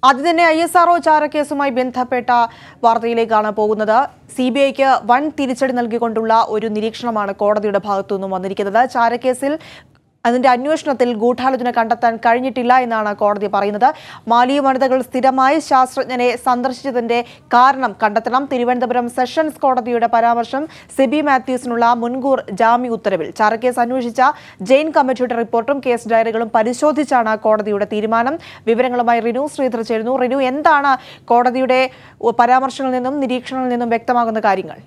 ആദ്യം തന്നെ I S RO ചാരക്കേസുമായി ബന്ധപ്പെട്ട വാർത്തയിലേക്കാണ് പോകുന്നത് സി ബി ഐക്ക് വൻ തിരിച്ചടി നൽകിക്കൊണ്ടുള്ള ഒരു നിരീക്ഷണമാണ് കോടതിയുടെ ഭാഗത്തുനിന്നും വന്നിരിക്കുന്നത് ചാരക്കേസിൽ അതിന്റെ അന്വേഷണത്തിൽ ഗൂഢാലോചന കണ്ടെത്താൻ കഴിഞ്ഞിട്ടില്ല എന്നാണ് കോടതി പറയുന്നത് മാലി വനിതകൾ സ്ഥിരമായി ശാസ്ത്രജ്ഞനെ സന്ദർശിച്ചതിന്റെ കാരണം കണ്ടെത്തണം തിരുവനന്തപുരം സെഷൻസ് കോടതിയുടെ പരാമർശം സിബി മാത്യൂസിനുള്ള മുൻകൂർ ജാമ്യ ഉത്തരവിൽ ചാരക്കേസ് അന്വേഷിച്ച ജെയിൻ കമ്മിറ്റിയുടെ റിപ്പോർട്ടും കേസ് ഡയറികളും പരിശോധിച്ചാണ് കോടതിയുടെ തീരുമാനം വിവരങ്ങളുമായി റിനു ശ്രീധർ ചേരുന്നു റിനു എന്താണ് കോടതിയുടെ പരാമർശങ്ങളിൽ നിന്നും നിരീക്ഷണങ്ങളിൽ നിന്നും വ്യക്തമാകുന്ന കാര്യങ്ങൾ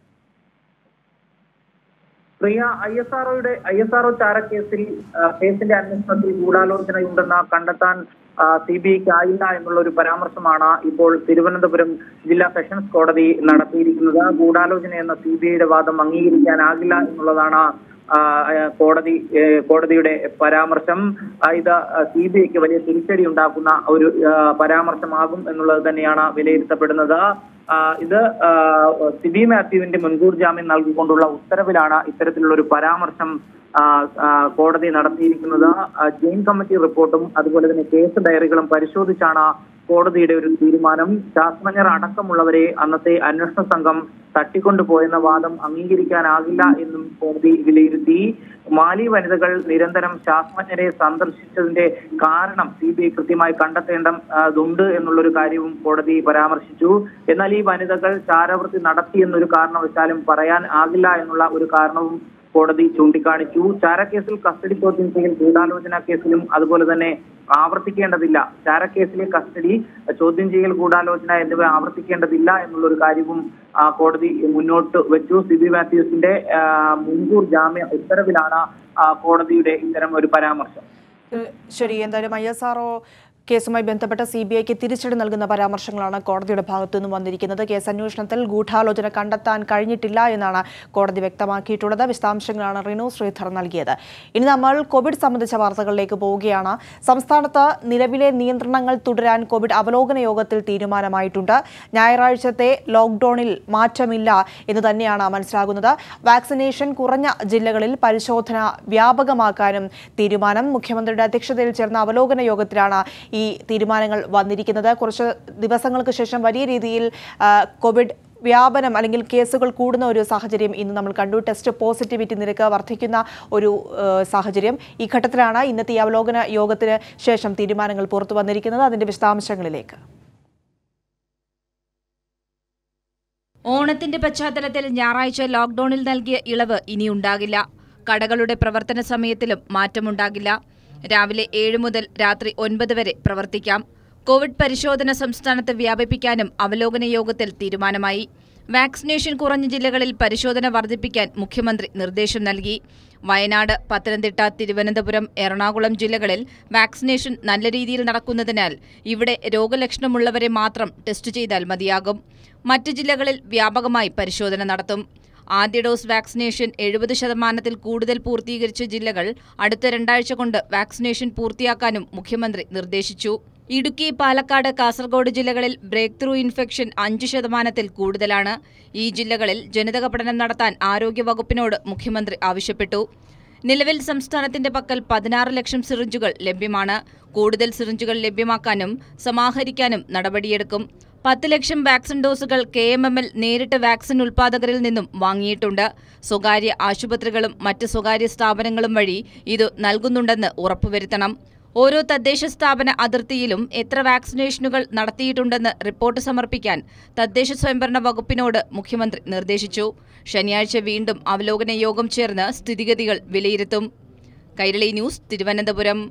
പ്രിയ ഐ എസ് ആർഒയുടെ ഐ എസ് ആർഒ ചാരക്കേസിൽ ആ, കേസിന്റെ അന്വേഷണത്തിൽ ഗൂഢാലോചനയുണ്ടെന്ന് കണ്ടെത്താൻ സി ബി ഐക്ക് ആയില്ല എന്നുള്ള ഒരു പരാമർശമാണ് ഇപ്പോൾ തിരുവനന്തപുരം ജില്ലാ സെഷൻസ് കോടതി നടത്തിയിരിക്കുന്നത് ഗൂഢാലോചന എന്ന സി ബി ഐയുടെ വാദം അംഗീകരിക്കാനാകില്ല എന്നുള്ളതാണ് ആ, ആ, കോടതി ഏ, കോടതിയുടെ പരാമർശം ആ, ഇത് സി ബി ഐക്ക് വലിയ തിരിച്ചടി ഉണ്ടാക്കുന്ന ഒരു ആ, പരാമർശമാകും എന്നുള്ളത് തന്നെയാണ് വിലയിരുത്തപ്പെടുന്നത് ആ, ഇത് ആ, സിബി മാത്യുവിന്റെ മുൻകൂർ ജാമ്യം നൽകിക്കൊണ്ടുള്ള ഉത്തരവിലാണ് ഇത്തരത്തിലുള്ള ഒരു പരാമർശം ആ, ആ, കോടതി നടത്തിയിരിക്കുന്നത് ആ, ജെയിൻ കമ്മിറ്റി റിപ്പോർട്ടും അതുപോലെ തന്നെ കേസ് ഡയറികളും പരിശോധിച്ചാണ് കോടതിയുടെ ഒരു തീരുമാനം ശാസ്ത്രജ്ഞർ അടക്കമുള്ളവരെ അന്നത്തെ അന്വേഷണ സംഘം തട്ടിക്കൊണ്ടുപോയെന്ന വാദം അംഗീകരിക്കാനാകില്ല എന്നും കോടതി വിലയിരുത്തി മാലി വനിതകൾ നിരന്തരം ശാസ്ത്രജ്ഞരെ സന്ദർശിച്ചതിന്റെ കാരണം സി ബി ഐ കൃത്യമായി കണ്ടെത്തേണ്ടതുണ്ട് എന്നുള്ളൊരു കാര്യവും കോടതി പരാമർശിച്ചു എന്നാൽ ഈ വനിതകൾ ചാരവൃത്തി നടത്തിയെന്നൊരു കാരണവശാലും പറയാൻ ആകില്ല എന്നുള്ള ഒരു കാരണവും കോടതി ചൂണ്ടിക്കാണിച്ചു ചാരക്കേസിൽ കസ്റ്റഡി ചോദ്യം ചെയ്യൽ ഗൂഢാലോചന കേസിലും അതുപോലെ തന്നെ ആവർത്തിക്കേണ്ടതില്ല ചാരക്കേസിലെ കസ്റ്റഡി ചോദ്യം ചെയ്യൽ ഗൂഢാലോചന എന്നിവ ആവർത്തിക്കേണ്ടതില്ല എന്നുള്ള ഒരു കാര്യവും ആ, കോടതി മുന്നോട്ട് വെച്ചു സിബി മാത്യൂസിന്റെ ആ, മുൻകൂർ ജാമ്യ ഉത്തരവിലാണ് ആ, കോടതിയുടെ ഇത്തരം ഒരു പരാമർശം ഏഹ് ശരി എന്തായാലും ഐ എസ് ആർഒ കേസുമായി ബന്ധപ്പെട്ട സി ബി ഐക്ക് തിരിച്ചടി നൽകുന്ന പരാമർശങ്ങളാണ് കോടതിയുടെ ഭാഗത്തു നിന്നും വന്നിരിക്കുന്നത് കേസ് അന്വേഷണത്തിൽ ഗൂഢാലോചന കണ്ടെത്താൻ കഴിഞ്ഞിട്ടില്ല എന്നാണ് കോടതി വ്യക്തമാക്കിയിട്ടുള്ളത് വിശദാംശങ്ങളാണ് റിനു ശ്രീധർ നൽകിയത് ഇനി നമ്മൾ കോവിഡ് സംബന്ധിച്ച വാർത്തകളിലേക്ക് പോവുകയാണ് സംസ്ഥാനത്ത് നിലവിലെ നിയന്ത്രണങ്ങൾ തുടരാൻ കോവിഡ് അവലോകന യോഗത്തിൽ തീരുമാനമായിട്ടുണ്ട് ഞായറാഴ്ചത്തെ ലോക്ഡൌണിൽ മാറ്റമില്ല എന്ന് തന്നെയാണ് മനസ്സിലാകുന്നത് വാക്സിനേഷൻ കുറഞ്ഞ ജില്ലകളിൽ പരിശോധന വ്യാപകമാക്കാനും തീരുമാനം മുഖ്യമന്ത്രിയുടെ അധ്യക്ഷതയിൽ ചേർന്ന അവലോകന യോഗത്തിലാണ് ഈ തീരുമാനങ്ങൾ വന്നിരിക്കുന്നത് കുറച്ച് ദിവസങ്ങൾക്ക് ശേഷം വലിയ രീതിയിൽ ആ, കോവിഡ് വ്യാപനം അല്ലെങ്കിൽ കേസുകൾ കൂടുന്ന ഒരു സാഹചര്യം ഇന്ന് നമ്മൾ കണ്ടു ടെസ്റ്റ് പോസിറ്റിവിറ്റി നിരക്ക് വർദ്ധിക്കുന്ന ഒരു ആ, സാഹചര്യം ഈ ഘട്ടത്തിലാണ് ഇന്നത്തെ ഈ അവലോകന യോഗത്തിന് ശേഷം തീരുമാനങ്ങൾ പുറത്തു വന്നിരിക്കുന്നത് അതിന്റെ വിശദാംശങ്ങളിലേക്ക് ഓണത്തിന്റെ പശ്ചാത്തലത്തിൽ ഞായറാഴ്ച ലോക്ഡൌണിൽ നൽകിയ ഇളവ് ഇനിയുണ്ടാകില്ല കടകളുടെ പ്രവർത്തന സമയത്തിലും മാറ്റമുണ്ടാകില്ല രാവിലെ ഏഴ് മുതൽ രാത്രി ഒൻപത് വരെ പ്രവർത്തിക്കാം കോവിഡ് പരിശോധന സംസ്ഥാനത്ത് വ്യാപിപ്പിക്കാനും അവലോകന യോഗത്തിൽ തീരുമാനമായി വാക്സിനേഷൻ കുറഞ്ഞ ജില്ലകളിൽ പരിശോധന വർദ്ധിപ്പിക്കാൻ മുഖ്യമന്ത്രി നിർദ്ദേശം നൽകി വയനാട് പത്തനംതിട്ട തിരുവനന്തപുരം എറണാകുളം ജില്ലകളിൽ വാക്സിനേഷൻ നല്ല രീതിയിൽ നടക്കുന്നതിനാൽ ഇവിടെ രോഗലക്ഷണമുള്ളവരെ മാത്രം ടെസ്റ്റ് ചെയ്താൽ മതിയാകും മറ്റ് ജില്ലകളിൽ വ്യാപകമായി പരിശോധന നടത്തും ആദ്യ ഡോസ് വാക്സിനേഷൻ എഴുപത് ശതമാനത്തിൽ കൂടുതൽ പൂർത്തീകരിച്ച ജില്ലകൾ അടുത്ത രണ്ടാഴ്ച കൊണ്ട് വാക്സിനേഷൻ പൂർത്തിയാക്കാനും മുഖ്യമന്ത്രി നിർദ്ദേശിച്ചു ഇടുക്കി പാലക്കാട് കാസർഗോഡ് ജില്ലകളിൽ ബ്രേക്ക് ത്രൂ ഇൻഫെക്ഷൻ അഞ്ച് ശതമാനത്തിൽ കൂടുതലാണ് ഈ ജില്ലകളിൽ ജനിതക പഠനം നടത്താൻ ആരോഗ്യവകുപ്പിനോട് മുഖ്യമന്ത്രി ആവശ്യപ്പെട്ടു നിലവിൽ സംസ്ഥാനത്തിന്റെ പക്കൽ പതിനാറ് ലക്ഷം സിറിഞ്ചുകൾ ലഭ്യമാണ് കൂടുതൽ സിറിഞ്ചുകൾ ലഭ്യമാക്കാനും സമാഹരിക്കാനും നടപടിയെടുക്കും പത്ത് ലക്ഷം വാക്സിൻ ഡോസുകൾ കെ എം എം എൽ നേരിട്ട് വാക്സിൻ ഉൽപാദകരിൽ നിന്നും വാങ്ങിയിട്ടുണ്ട് സ്വകാര്യ ആശുപത്രികളും മറ്റ് സ്വകാര്യ സ്ഥാപനങ്ങളും വഴി ഇത് നൽകുന്നുണ്ടെന്ന് ഉറപ്പുവരുത്തണം ഓരോ തദ്ദേശ സ്ഥാപന അതിർത്തിയിലും എത്ര വാക്സിനേഷനുകൾ നടത്തിയിട്ടുണ്ടെന്ന് റിപ്പോർട്ട് സമർപ്പിക്കാൻ തദ്ദേശ സ്വയംഭരണ വകുപ്പിനോട് മുഖ്യമന്ത്രി നിർദ്ദേശിച്ചു ശനിയാഴ്ച വീണ്ടും അവലോകന യോഗം ചേർന്ന് സ്ഥിതിഗതികൾ വിലയിരുത്തും കൈരളി ന്യൂസ് തിരുവനന്തപുരം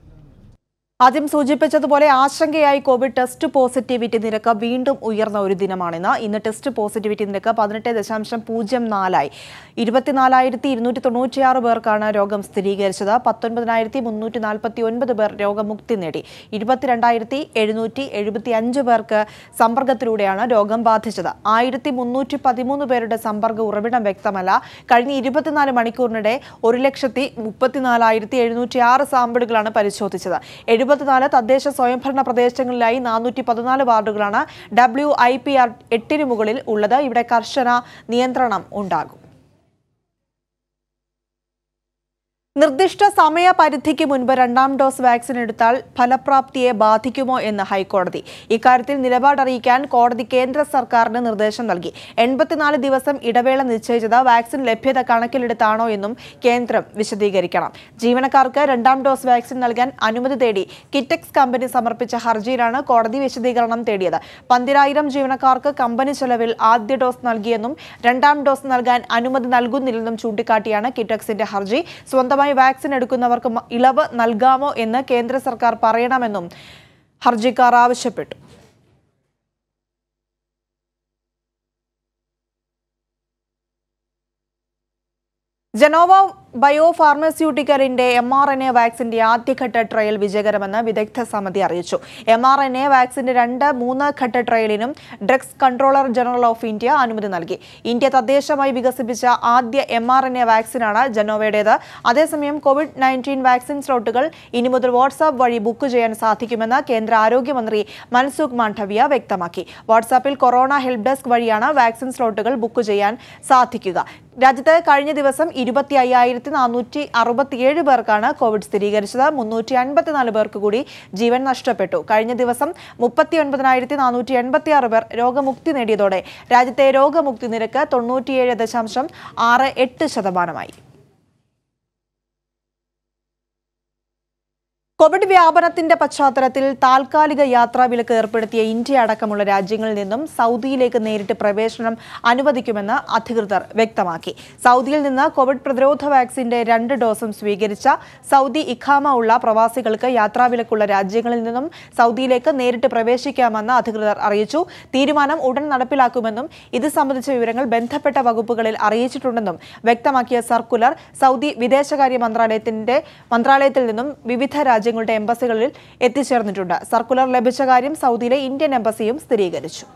ആദ്യം സൂചിപ്പിച്ചതുപോലെ ആശങ്കയായി കോവിഡ് ടെസ്റ്റ് പോസിറ്റിവിറ്റി നിരക്ക് വീണ്ടും ഉയർന്ന ഒരു ദിനമാണിന്ന് ഇന്ന് ടെസ്റ്റ് പോസിറ്റിവിറ്റി നിരക്ക് പതിനെട്ട് ദശാംശം പൂജ്യം നാലായി ഇരുപത്തിനാലായിരത്തി ഇരുന്നൂറ്റി തൊണ്ണൂറ്റിയാറ് പേർക്കാണ് രോഗം സ്ഥിരീകരിച്ചത് പത്തൊൻപതിനായിരത്തി മുന്നൂറ്റി നാൽപ്പത്തി ഒൻപത് പേർ രോഗമുക്തി നേടി ഇരുപത്തിരണ്ടായിരത്തി എഴുന്നൂറ്റി എഴുപത്തി അഞ്ച് പേർക്ക് സമ്പർക്കത്തിലൂടെയാണ് രോഗം ബാധിച്ചത് ആയിരത്തി മുന്നൂറ്റി പതിമൂന്ന് പേരുടെ സമ്പർക്ക ഉറവിടം വ്യക്തമല്ല കഴിഞ്ഞ ഇരുപത്തിനാല് മണിക്കൂറിനിടെ ഒരു ലക്ഷത്തി മുപ്പത്തിനാലായിരത്തി എഴുന്നൂറ്റി ആറ് സാമ്പിളുകളാണ് പരിശോധിച്ചത് എഴുപത്തിനാല് തദ്ദേശ സ്വയംഭരണ പ്രദേശങ്ങളിലായി നാനൂറ്റി പതിനാല് വാർഡുകളാണ് ഡബ്ല്യു ഐ പി ആർ എട്ടിന് മുകളിൽ ഉള്ളത് ഇവിടെ കർശന നിയന്ത്രണം ഉണ്ടാകും നിർദ്ദിഷ്ട സമയപരിധിക്ക് മുൻപ് രണ്ടാം ഡോസ് വാക്സിൻ എടുത്താൽ ഫലപ്രാപ്തിയെ ബാധിക്കുമോ എന്ന് ഹൈക്കോടതി ഇക്കാര്യത്തിൽ നിലപാടറിയിക്കാൻ കോടതി കേന്ദ്ര സർക്കാരിന് നിർദ്ദേശം നൽകി എൺപത്തിനാല് ദിവസം ഇടവേള നിശ്ചയിച്ചത് വാക്സിൻ ലഭ്യത കണക്കിലെടുത്താണോ എന്നും കേന്ദ്രം വിശദീകരിക്കണം ജീവനക്കാർക്ക് രണ്ടാം ഡോസ് വാക്സിൻ നൽകാൻ അനുമതി തേടി കിറ്റക്സ് കമ്പനി സമർപ്പിച്ച ഹർജിയിലാണ് കോടതി വിശദീകരണം തേടിയത് പന്തിരായിരം ജീവനക്കാർക്ക് കമ്പനി ചെലവിൽ ആദ്യ ഡോസ് നൽകിയെന്നും രണ്ടാം ഡോസ് നൽകാൻ അനുമതി നൽകുന്നില്ലെന്നും ചൂണ്ടിക്കാട്ടിയാണ് കിറ്റക്സിന്റെ ഹർജി സ്വന്തമായി വാക്സിൻ എടുക്കുന്നവർക്ക് മ- ഇളവ് നൽകാമോ എന്ന് കേന്ദ്ര സർക്കാർ പറയണമെന്നും ഹർജിക്കാർ ആവശ്യപ്പെട്ടു ജനോവ ബയോ ഫാർമസ്യൂട്ടിക്കലിന്റെ എം ആർ എൻ എ വാക്സിന്റെ ആദ്യഘട്ട ട്രയൽ വിജയകരമെന്ന് വിദഗ്ധ സമിതി അറിയിച്ചു എം ആർ എൻ എ വാക്സിന്റെ രണ്ട് മൂന്ന് ഘട്ട ട്രയലിനും drugs controller general of India അനുമതി നൽകി ഇന്ത്യ തദ്ദേശമായി വികസിപ്പിച്ച ആദ്യ എം ആർ എൻ എ വാക്സിനാണ് ജനോവയുടേത് അതേസമയം കോവിഡ് നയൻറ്റീൻ വാക്സിൻ സ്ലോട്ടുകൾ ഇനി മുതൽ വാട്സാപ്പ് വഴി ബുക്ക് ചെയ്യാൻ സാധിക്കുമെന്ന് കേന്ദ്ര ആരോഗ്യമന്ത്രി മൻസുഖ് മാണ്ഡവ്യ വ്യക്തമാക്കി വാട്സാപ്പിൽ കൊറോണ ഹെൽപ്പ് ഡെസ്ക് വഴിയാണ് വാക്സിൻ സ്ലോട്ടുകൾ ബുക്ക് ചെയ്യാൻ സാധിക്കുക രാജ്യത്ത് കഴിഞ്ഞ ദിവസം ഇരുപത്തി അയ്യായിരത്തി നാനൂറ്റി അറുപത്തിയേഴ് പേർക്കാണ് കോവിഡ് സ്ഥിരീകരിച്ചത് മുന്നൂറ്റി അൻപത്തിനാല് പേർക്ക് കൂടി ജീവൻ നഷ്ടപ്പെട്ടു കഴിഞ്ഞ ദിവസം മുപ്പത്തി ഒൻപതിനായിരത്തി നാനൂറ്റി എൺപത്തി ആറ് പേർ രോഗമുക്തി നേടിയതോടെ രാജ്യത്തെ രോഗമുക്തി നിരക്ക് തൊണ്ണൂറ്റിയേഴ് ദശാംശം ആറ് എട്ട് ശതമാനമായി കോവിഡ് വ്യാപനത്തിന്റെ പശ്ചാത്തലത്തിൽ താൽക്കാലിക യാത്രാവിലക്ക് ഏർപ്പെടുത്തിയ ഇന്ത്യ അടക്കമുള്ള രാജ്യങ്ങളിൽ നിന്നും സൗദിയിലേക്ക് നേരിട്ട് പ്രവേശനം അനുവദിക്കുമെന്ന് അധികൃതർ വ്യക്തമാക്കി സൗദിയിൽ നിന്ന് കോവിഡ് പ്രതിരോധ വാക്സിന്റെ രണ്ട് ഡോസും സ്വീകരിച്ച സൗദി ഇഖാമ ഉള്ള പ്രവാസികൾക്ക് യാത്രാവിലക്കുള്ള രാജ്യങ്ങളിൽ നിന്നും സൗദിയിലേക്ക് നേരിട്ട് പ്രവേശിക്കാമെന്ന് അധികൃതർ അറിയിച്ചു തീരുമാനം ഉടൻ നടപ്പിലാക്കുമെന്നും ഇത് സംബന്ധിച്ച വിവരങ്ങൾ ബന്ധപ്പെട്ട വകുപ്പുകളിൽ അറിയിച്ചിട്ടുണ്ടെന്നും വ്യക്തമാക്കിയ സർക്കുലർ സൗദി വിദേശകാര്യ മന്ത്രാലയത്തിന്റെ മന്ത്രാലയത്തിൽ നിന്നും വിവിധ രാജ്യങ്ങളുടെ എംബസികളിൽ എത്തിച്ചേർന്നിട്ടുണ്ട് സർക്കുലർ ലഭിച്ച കാര്യം സൗദിയിലെ ഇന്ത്യൻ എംബസിയും സ്ഥിരീകരിച്ചു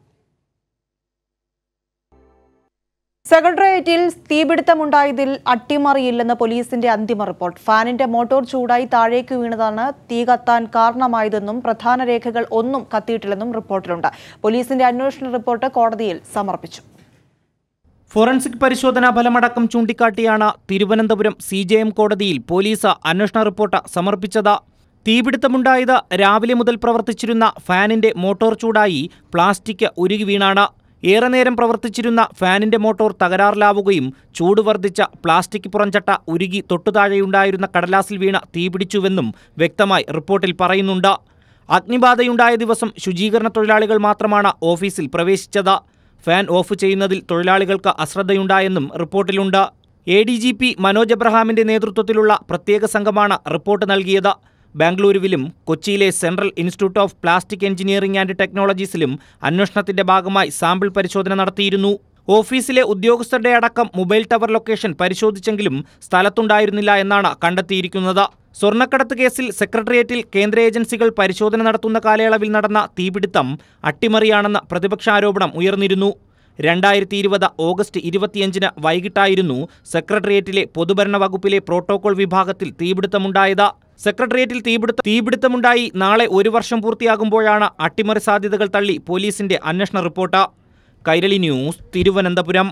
സെക്രട്ടേറിയറ്റിൽ തീപിടുത്തമുണ്ടായതിൽ അട്ടിമറിയില്ലെന്ന് പോലീസിന്റെ അന്തിമ റിപ്പോർട്ട് ഫാനിന്റെ മോട്ടോർ ചൂടായി താഴേക്ക് വീണതാണ് തീ കത്താൻ കാരണമായതെന്നും പ്രധാന രേഖകൾ ഒന്നും കത്തിയിട്ടില്ലെന്നും റിപ്പോർട്ടിലുണ്ട് പോലീസിന്റെ അന്വേഷണ റിപ്പോർട്ട് കോടതിയിൽ സമർപ്പിച്ചു ഫോറൻസിക് പരിശോധനാ ഫലമടക്കം ചൂണ്ടിക്കാട്ടിയാണ് തിരുവനന്തപുരം സി ജെ എം കോടതിയിൽ പോലീസ് അന്വേഷണ റിപ്പോർട്ട് സമർപ്പിച്ചത് തീപിടുത്തമുണ്ടായത് രാവിലെ മുതൽ പ്രവർത്തിച്ചിരുന്ന ഫാനിന്റെ മോട്ടോർ ചൂടായി പ്ലാസ്റ്റിക് ഉരുകി വീണാണ് ഏറെ നേരം പ്രവർത്തിച്ചിരുന്ന ഫാനിന്റെ മോട്ടോർ തകരാറിലാവുകയും ചൂട് വർദ്ധിച്ച പ്ലാസ്റ്റിക് പുറംചട്ട ഉരുകി തൊട്ടുതാഴെയുണ്ടായിരുന്ന കടലാസിൽ വീണ തീപിടിച്ചുവെന്നും വ്യക്തമായി റിപ്പോർട്ടിൽ പറയുന്നുണ്ട് അഗ്നിബാധയുണ്ടായ ദിവസം ശുചീകരണ തൊഴിലാളികൾ മാത്രമാണ് ഓഫീസിൽ പ്രവേശിച്ചത് ഫാൻ ഓഫ് ചെയ്യുന്നതിൽ തൊഴിലാളികൾക്ക് അശ്രദ്ധയുണ്ടായെന്നും റിപ്പോർട്ടിലുണ്ട് A D G P Manoj എബ്രഹാമിന്റെ നേതൃത്വത്തിലുള്ള പ്രത്യേക സംഘമാണ് റിപ്പോർട്ട് നൽകിയത് ബാംഗ്ലൂരുവിലും കൊച്ചിയിലെ central institute of plastic engineering and ടെക്നോളജീസിലും അന്വേഷണത്തിന്റെ ഭാഗമായി സാമ്പിൾ പരിശോധന നടത്തിയിരുന്നു ഓഫീസിലെ ഉദ്യോഗസ്ഥരുടെ അടക്കം മൊബൈൽ ടവർ ലൊക്കേഷൻ പരിശോധിച്ചെങ്കിലും സ്ഥലത്തുണ്ടായിരുന്നില്ല എന്നാണ് കണ്ടെത്തിയിരിക്കുന്നത് സ്വർണ്ണക്കടത്ത് കേസിൽ സെക്രട്ടേറിയറ്റിൽ കേന്ദ്ര ഏജൻസികൾ പരിശോധന നടത്തുന്ന കാലയളവിൽ നടന്ന തീപിടുത്തം അട്ടിമറിയാണെന്ന പ്രതിപക്ഷാരോപണം ഉയർന്നിരുന്നു രണ്ടായിരത്തി ഇരുപത് ഓഗസ്റ്റ് ഇരുപത്തിയഞ്ചിന് വൈകിട്ടായിരുന്നു സെക്രട്ടേറിയറ്റിലെ പൊതുഭരണ വകുപ്പിലെ പ്രോട്ടോകോൾ വിഭാഗത്തിൽ തീപിടുത്തമുണ്ടായത് സെക്രട്ടേറിയറ്റിൽ തീപിടുത്ത തീപിടുത്തമുണ്ടായി നാളെ ഒരു വർഷം പൂർത്തിയാകുമ്പോഴാണ് അട്ടിമറി സാധ്യതകൾ തള്ളി പോലീസിന്റെ അന്വേഷണ റിപ്പോർട്ട് കൈരളി ന്യൂസ് തിരുവനന്തപുരം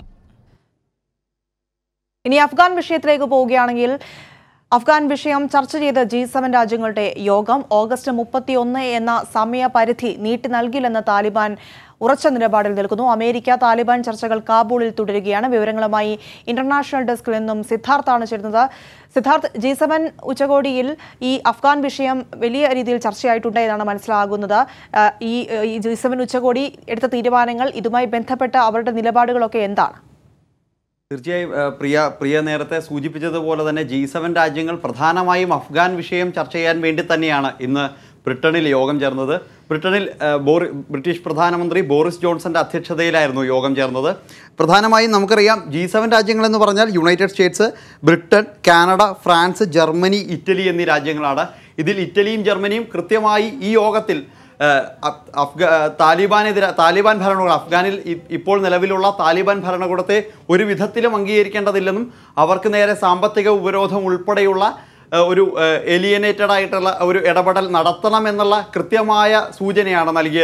ഇനി അഫ്ഗാൻ വിഷയത്തിലേക്ക് പോവുകയാണെങ്കിൽ അഫ്ഗാൻ വിഷയം ചർച്ച ചെയ്ത ജി സെവൻ രാജ്യങ്ങളുടെ യോഗം ഓഗസ്റ്റ് മുപ്പത്തിയൊന്ന് എന്ന സമയപരിധി നീട്ടി നൽകില്ലെന്ന് താലിബാൻ ഉറച്ച നിലപാടിൽ നിൽക്കുന്നു അമേരിക്ക താലിബാൻ ചർച്ചകൾ കാബൂളിൽ തുടരുകയാണ് വിവരങ്ങളുമായി ഇന്റർനാഷണൽ ഡെസ്കിൽ നിന്നും സിദ്ധാർത്ഥാണ് ചേരുന്നത് സിദ്ധാർത്ഥ് ജി സെവൻ ഉച്ചകോടിയിൽ ഈ അഫ്ഗാൻ വിഷയം വലിയ രീതിയിൽ ചർച്ചയായിട്ടുണ്ട് എന്നാണ് മനസ്സിലാകുന്നത് ആ, ഈ ഈ ജി സെവൻ ഉച്ചകോടി എടുത്ത തീരുമാനങ്ങൾ ഇതുമായി ബന്ധപ്പെട്ട അവരുടെ നിലപാടുകളൊക്കെ എന്താണ് തീർച്ചയായും ഏഹ്, പ്രിയ പ്രിയ നേരത്തെ സൂചിപ്പിച്ചതുപോലെ തന്നെ ജി സെവൻ രാജ്യങ്ങൾ പ്രധാനമായും അഫ്ഗാൻ വിഷയം ചർച്ച ചെയ്യാൻ വേണ്ടി തന്നെയാണ് ഇന്ന് ബ്രിട്ടനിൽ യോഗം ചേർന്നത് ബ്രിട്ടനിൽ ഏഹ്, ബോറി ബ്രിട്ടീഷ് പ്രധാനമന്ത്രി ബോറിസ് ജോൺസന്റെ അധ്യക്ഷതയിലായിരുന്നു യോഗം ചേർന്നത് പ്രധാനമായും നമുക്കറിയാം ജി സെവൻ രാജ്യങ്ങൾ എന്ന് പറഞ്ഞാൽ United States Britain Canada France Germany Italy എന്നീ രാജ്യങ്ങളാണ് ഇതിൽ ഇറ്റലിയും ജർമ്മനിയും കൃത്യമായി ഈ യോഗത്തിൽ ഏഹ് അഫ്- അഫ്ഗ താലിബാനെതിരെ താലിബാൻ ഭരണകൂടം അഫ്ഗാനിൽ ഇ- ഇപ്പോൾ നിലവിലുള്ള താലിബാൻ ഭരണകൂടത്തെ ഒരു വിധത്തിലും അംഗീകരിക്കേണ്ടതില്ലെന്നും അവർക്ക് നേരെ സാമ്പത്തിക ഉപരോധം ഉൾപ്പെടെയുള്ള ഏഹ് ഒരു എലിയനേറ്റഡ് ആയിട്ടുള്ള ഒരു ഇടപെടൽ നടത്തണമെന്നുള്ള കൃത്യമായ സൂചനയാണ് നൽകിയത്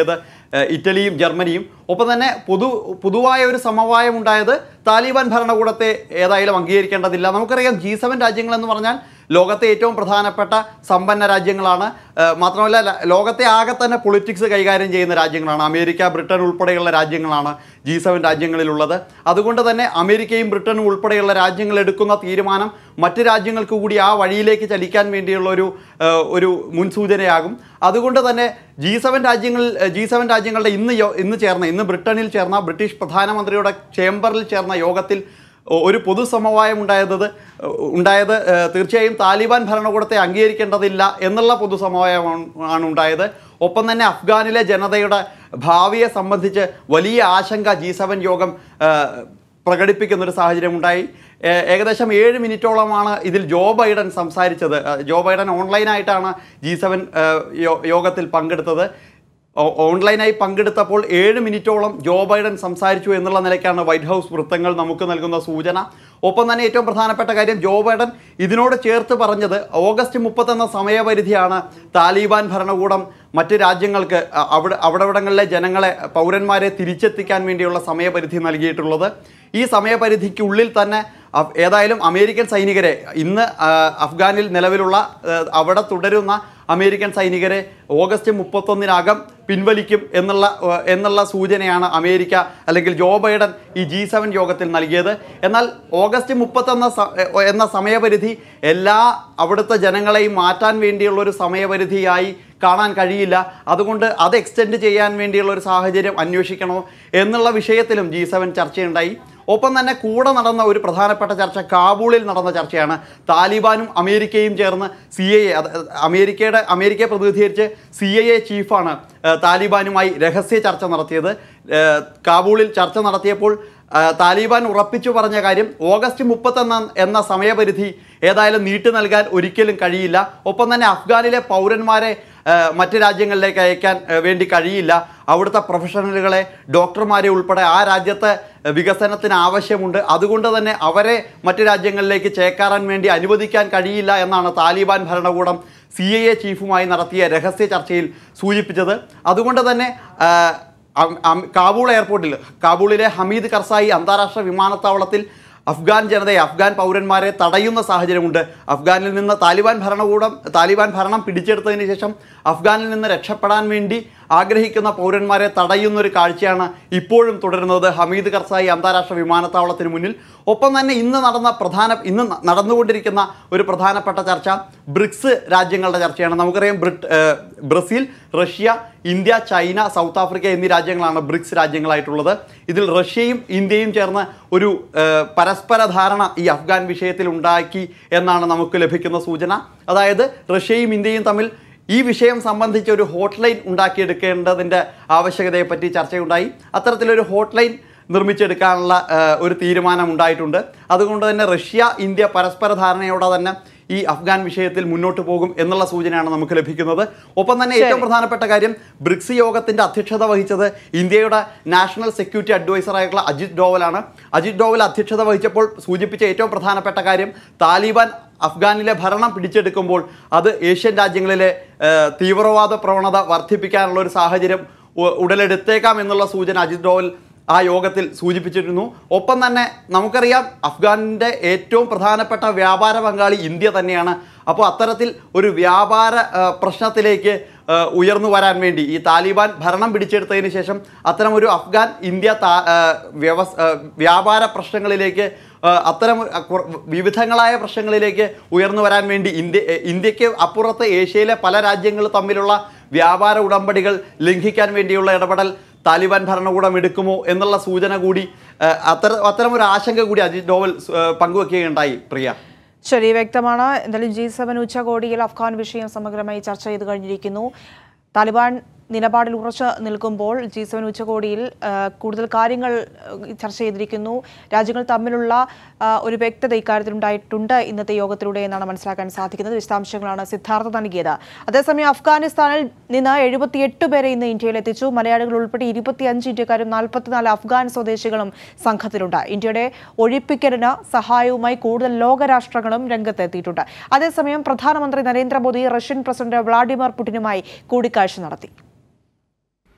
ഏഹ്, ഇറ്റലിയും ജർമ്മനിയും ഒപ്പം തന്നെ പൊതു പൊതുവായ ഒരു സമവായം ഉണ്ടായത് താലിബാൻ ഭരണകൂടത്തെ ഏതായാലും അംഗീകരിക്കേണ്ടതില്ല നമുക്കറിയാം ജി സെവൻ രാജ്യങ്ങൾ എന്ന് പറഞ്ഞാൽ ലോകത്തെ ഏറ്റവും പ്രധാനപ്പെട്ട സമ്പന്ന രാജ്യങ്ങളാണ് ഏഹ്, മാത്രമല്ല ല- ലോകത്തെ ആകെ തന്നെ പൊളിറ്റിക്സ് കൈകാര്യം ചെയ്യുന്ന രാജ്യങ്ങളാണ് അമേരിക്ക ബ്രിട്ടൻ ഉൾപ്പെടെയുള്ള രാജ്യങ്ങളാണ് ജി സെവൻ രാജ്യങ്ങളിലുള്ളത് അതുകൊണ്ട് തന്നെ അമേരിക്കയും ബ്രിട്ടനും ഉൾപ്പെടെയുള്ള രാജ്യങ്ങൾ എടുക്കുന്ന തീരുമാനം മറ്റ് രാജ്യങ്ങൾക്ക് കൂടി ആ വഴിയിലേക്ക് ചലിക്കാൻ വേണ്ടിയുള്ള ഒരു ഏഹ്, ഒരു മുൻസൂചനയാകും അതുകൊണ്ട് തന്നെ ജി സെവൻ രാജ്യങ്ങളിൽ ജി സെവൻ രാജ്യങ്ങളുടെ ഇന്ന് യോ- ഇന്ന് ചേർന്ന ഇന്ന് ബ്രിട്ടനിൽ ചേർന്ന ബ്രിട്ടീഷ് പ്രധാനമന്ത്രിയുടെ ചേംബറിൽ ചേർന്ന യോഗത്തിൽ ഒ- ഒരു പൊതുസമവായം ഉണ്ടായത് ഉണ്ടായത് ഏഹ്, തീർച്ചയായും താലിബാൻ ഭരണകൂടത്തെ അംഗീകരിക്കേണ്ടതില്ല എന്നുള്ള പൊതുസമവായമാണ് ആണ് ഉണ്ടായത് ഒപ്പം തന്നെ അഫ്ഗാനിലെ ജനതയുടെ ഭാവിയെ സംബന്ധിച്ച് വലിയ ആശങ്ക ജി സെവൻ യോഗം ഏഹ്, പ്രകടിപ്പിക്കുന്ന ഒരു സാഹചര്യം ഉണ്ടായി ഏ- ഏകദേശം ഏഴ് മിനിറ്റോളമാണ് ഇതിൽ ജോ ബൈഡൻ സംസാരിച്ചത് ഏഹ്, ജോ ബൈഡൻ ഓൺലൈനായിട്ടാണ് ജി സെവൻ യോഗത്തിൽ പങ്കെടുത്തത് ഓ- ഓൺലൈനായി പങ്കെടുത്തപ്പോൾ ഏഴ് മിനിറ്റോളം ജോ ബൈഡൻ സംസാരിച്ചു എന്നുള്ള നിലയ്ക്കാണ് വൈറ്റ് ഹൗസ് വൃത്തങ്ങൾ നമുക്ക് നൽകുന്ന സൂചന ഒപ്പം തന്നെ ഏറ്റവും പ്രധാനപ്പെട്ട കാര്യം ജോ ബൈഡൻ ഇതിനോട് ചേർത്ത് പറഞ്ഞത് ഓഗസ്റ്റ് മുപ്പത്തെന്ന സമയപരിധിയാണ് താലിബാൻ ഭരണകൂടം മറ്റ് രാജ്യങ്ങൾക്ക് അ- അവിടെ അവിടവിടങ്ങളിലെ ജനങ്ങളെ പൗരന്മാരെ തിരിച്ചെത്തിക്കാൻ വേണ്ടിയുള്ള സമയപരിധി നൽകിയിട്ടുള്ളത് ഈ സമയപരിധിക്കുള്ളിൽ തന്നെ അഫ്- ഏതായാലും അമേരിക്കൻ സൈനികരെ ഇന്ന് ആ, അഫ്ഗാനിൽ നിലവിലുള്ള ആ, അവിടെ തുടരുന്ന അമേരിക്കൻ സൈനികരെ ഓഗസ്റ്റ് മുപ്പത്തൊന്നിനകം പിൻവലിക്കും എന്നുള്ള ആ, എന്നുള്ള സൂചനയാണ് അമേരിക്ക അല്ലെങ്കിൽ ജോ ബൈഡൻ ഈ ജി സെവൻ യോഗത്തിൽ നൽകിയത് എന്നാൽ ഓഗസ്റ്റ് മുപ്പത്തൊന്ന സ- എന്ന സമയപരിധി എല്ലാ അവിടുത്തെ ജനങ്ങളെയും മാറ്റാൻ വേണ്ടിയുള്ള ഒരു സമയപരിധിയായി കാണാൻ കഴിയില്ല അതുകൊണ്ട് അത് എക്സ്റ്റെൻഡ് ചെയ്യാൻ വേണ്ടിയുള്ള ഒരു സാഹചര്യം അന്വേഷിക്കണോ എന്നുള്ള വിഷയത്തിലും ജി സെവൻ ചർച്ചയുണ്ടായി ഒപ്പം തന്നെ കൂടെ നടന്ന ഒരു പ്രധാനപ്പെട്ട ചർച്ച കാബൂളിൽ നടന്ന ചർച്ചയാണ് താലിബാനും അമേരിക്കയും ചേർന്ന് സി എ എ അമേരിക്കയുടെ അമേരിക്കയെ പ്രതിനിധീകരിച്ച് സി എ എ ചീഫാണ് ഏഹ്, താലിബാനുമായി രഹസ്യ ചർച്ച നടത്തിയത് ഏഹ്, കാബൂളിൽ ചർച്ച നടത്തിയപ്പോൾ ആ, താലിബാൻ ഉറപ്പിച്ചു പറഞ്ഞ കാര്യം ഓഗസ്റ്റ് മുപ്പത്തൊന്ന എന്ന സമയപരിധി ഏതായാലും നീട്ടി നൽകാൻ ഒരിക്കലും കഴിയില്ല ഒപ്പം തന്നെ അഫ്ഗാനിലെ പൗരന്മാരെ ആ, മറ്റ് രാജ്യങ്ങളിലേക്ക് അയക്കാൻ ആ, വേണ്ടി കഴിയില്ല അവിടുത്തെ പ്രൊഫഷണലുകളെ ഡോക്ടർമാരെ ഉൾപ്പെടെ ആ രാജ്യത്തെ വികസനത്തിന് ആവശ്യമുണ്ട് അതുകൊണ്ട് തന്നെ അവരെ മറ്റ് രാജ്യങ്ങളിലേക്ക് ചേക്കാറാൻ വേണ്ടി അനുവദിക്കാൻ കഴിയില്ല എന്നാണ് താലിബാൻ ഭരണകൂടം സി ഐ എ ചീഫുമായി നടത്തിയ രഹസ്യ ചർച്ചയിൽ സൂചിപ്പിച്ചത് അതുകൊണ്ട് തന്നെ ആ, അം- അം- കാബൂൾ എയർപോർട്ടിൽ കാബൂളിലെ ഹമീദ് കർസായി അന്താരാഷ്ട്ര വിമാനത്താവളത്തിൽ അഫ്ഗാൻ ജനതയെ അഫ്ഗാൻ പൗരന്മാരെ തടയുന്ന സാഹചര്യമുണ്ട് അഫ്ഗാനിൽ നിന്ന് താലിബാൻ ഭരണകൂടം താലിബാൻ ഭരണം പിടിച്ചെടുത്തതിന് ശേഷം അഫ്ഗാനിൽ നിന്ന് രക്ഷപ്പെടാൻ വേണ്ടി ആഗ്രഹിക്കുന്ന പൗരന്മാരെ തടയുന്ന ഒരു കാഴ്ചയാണ് ഇപ്പോഴും തുടരുന്നത് ഹമീദ് കർസായി അന്താരാഷ്ട്ര വിമാനത്താവളത്തിന് മുന്നിൽ ഒപ്പം തന്നെ ഇന്ന് നടന്ന പ്രധാന ഇന്ന് ന- നടന്നുകൊണ്ടിരിക്കുന്ന ഒരു പ്രധാനപ്പെട്ട ചർച്ച ബ്രിക്സ് രാജ്യങ്ങളുടെ ചർച്ചയാണ് നമുക്കറിയാം ബ്രിട്ട് ഏഹ് Brazil Russia India China South Africa എന്നീ രാജ്യങ്ങളാണ് ബ്രിക്സ് രാജ്യങ്ങളായിട്ടുള്ളത് ഇതിൽ റഷ്യയും ഇന്ത്യയും ചേർന്ന് ഒരു ഏഹ് പരസ്പര ധാരണ ഈ അഫ്ഗാൻ വിഷയത്തിൽ ഉണ്ടാക്കി എന്നാണ് നമുക്ക് ലഭിക്കുന്ന സൂചന അതായത് റഷ്യയും ഇന്ത്യയും തമ്മിൽ ഈ വിഷയം സംബന്ധിച്ച് ഒരു ഹോട്ട് ലൈൻ ഉണ്ടാക്കിയെടുക്കേണ്ടതിൻ്റെ ആവശ്യകതയെപ്പറ്റി ചർച്ചയുണ്ടായി അത്തരത്തിലൊരു ഹോട്ട് ലൈൻ നിർമ്മിച്ചെടുക്കാനുള്ള ആ, ഒരു തീരുമാനം ഉണ്ടായിട്ടുണ്ട് അതുകൊണ്ട് തന്നെ റഷ്യ ഇന്ത്യ പരസ്പര ധാരണയോടെ തന്നെ ഈ അഫ്ഗാൻ വിഷയത്തിൽ മുന്നോട്ട് പോകും എന്നുള്ള സൂചനയാണ് നമുക്ക് ലഭിക്കുന്നത് ഒപ്പം തന്നെ ഏറ്റവും പ്രധാനപ്പെട്ട കാര്യം ബ്രിക്സ് യോഗത്തിന്റെ അധ്യക്ഷത വഹിച്ചത് ഇന്ത്യയുടെ നാഷണൽ സെക്യൂരിറ്റി അഡ്വൈസർ ആയിട്ടുള്ള അജിത് ഡോവലാണ് അജിത് ഡോവൽ അധ്യക്ഷത വഹിച്ചപ്പോൾ സൂചിപ്പിച്ച ഏറ്റവും പ്രധാനപ്പെട്ട കാര്യം താലിബാൻ അഫ്ഗാനിലെ ഭരണം പിടിച്ചെടുക്കുമ്പോൾ അത് ഏഷ്യൻ രാജ്യങ്ങളിലെ ആ, തീവ്രവാദ പ്രവണത വർദ്ധിപ്പിക്കാനുള്ള ഒരു സാഹചര്യം ഉ- ഉടലെടുത്തേക്കാം എന്നുള്ള സൂചന അജിത് ഡോവൽ ആ യോഗത്തിൽ സൂചിപ്പിച്ചിരുന്നു ഒപ്പം തന്നെ നമുക്കറിയാം അഫ്ഗാനിൻ്റെ ഏറ്റവും പ്രധാനപ്പെട്ട വ്യാപാര പങ്കാളി ഇന്ത്യ തന്നെയാണ് അപ്പോൾ അത്തരത്തിൽ ഒരു വ്യാപാര ആ, പ്രശ്നത്തിലേക്ക് ആ, ഉയർന്നു വരാൻ വേണ്ടി ഈ താലിബാൻ ഭരണം പിടിച്ചെടുത്തതിന് ശേഷം അത്തരം ഒരു അഫ്ഗാൻ ഇന്ത്യ താ- ആ, വ്യവസ് ആ, വ്യാപാര പ്രശ്നങ്ങളിലേക്ക് ആ, അത്തരം ആ, കുറ- വിവിധങ്ങളായ പ്രശ്നങ്ങളിലേക്ക് ഉയർന്നു വരാൻ വേണ്ടി ഇന്ത്യ എ- ഇന്ത്യക്ക് അപ്പുറത്ത് ഏഷ്യയിലെ പല രാജ്യങ്ങൾ തമ്മിലുള്ള വ്യാപാര ഉടമ്പടികൾ ലംഘിക്കാൻ വേണ്ടിയുള്ള ഇടപെടൽ താലിബാൻ ഭരണകൂടം എടുക്കുമോ എന്നുള്ള സൂചന കൂടി ആ, അത്തരം അത്തരം ഒരു ആശങ്ക കൂടി അജിത് ഡോവൽ ആ, പങ്കുവെക്കുകയുണ്ടായി പ്രിയ ശരി വ്യക്തമാണ് എന്തായാലും ജി സെവൻ ഉച്ചകോടിയിൽ അഫ്ഗാൻ വിഷയം സമഗ്രമായി ചർച്ച ചെയ്ത് കഴിഞ്ഞിരിക്കുന്നു താലിബാൻ നിലപാടിൽ ഉറച്ചു നിൽക്കുമ്പോൾ ജി സെവൻ ഉച്ചകോടിയിൽ ആ, കൂടുതൽ കാര്യങ്ങൾ ആ, ചർച്ച ചെയ്തിരിക്കുന്നു രാജ്യങ്ങൾ തമ്മിലുള്ള ആ, ഒരു വ്യക്തത ഇക്കാര്യത്തിൽ ഉണ്ടായിട്ടുണ്ട് ഇന്നത്തെ യോഗത്തിലൂടെ എന്നാണ് മനസ്സിലാക്കാൻ സാധിക്കുന്നത് വിശദാംശങ്ങളാണ് സിദ്ധാർത്ഥ നൽകിയത് അതേസമയം അഫ്ഗാനിസ്ഥാനിൽ നിന്ന് എഴുപത്തിയെട്ട് പേരെ ഇന്ന് ഇന്ത്യയിൽ എത്തിച്ചു മലയാളികൾ ഉൾപ്പെടെ ഇരുപത്തിയഞ്ച് ഇന്ത്യക്കാരും നാൽപ്പത്തിനാല് അഫ്ഗാൻ സ്വദേശികളും സംഘത്തിലുണ്ട് ഇന്ത്യയുടെ ഒഴിപ്പിക്കലിന് സഹായവുമായി കൂടുതൽ ലോകരാഷ്ട്രങ്ങളും രംഗത്തെത്തിയിട്ടുണ്ട് അതേസമയം പ്രധാനമന്ത്രി നരേന്ദ്രമോദി റഷ്യൻ പ്രസിഡന്റ് വ്ളാഡിമിർ പുടിനുമായി കൂടിക്കാഴ്ച നടത്തി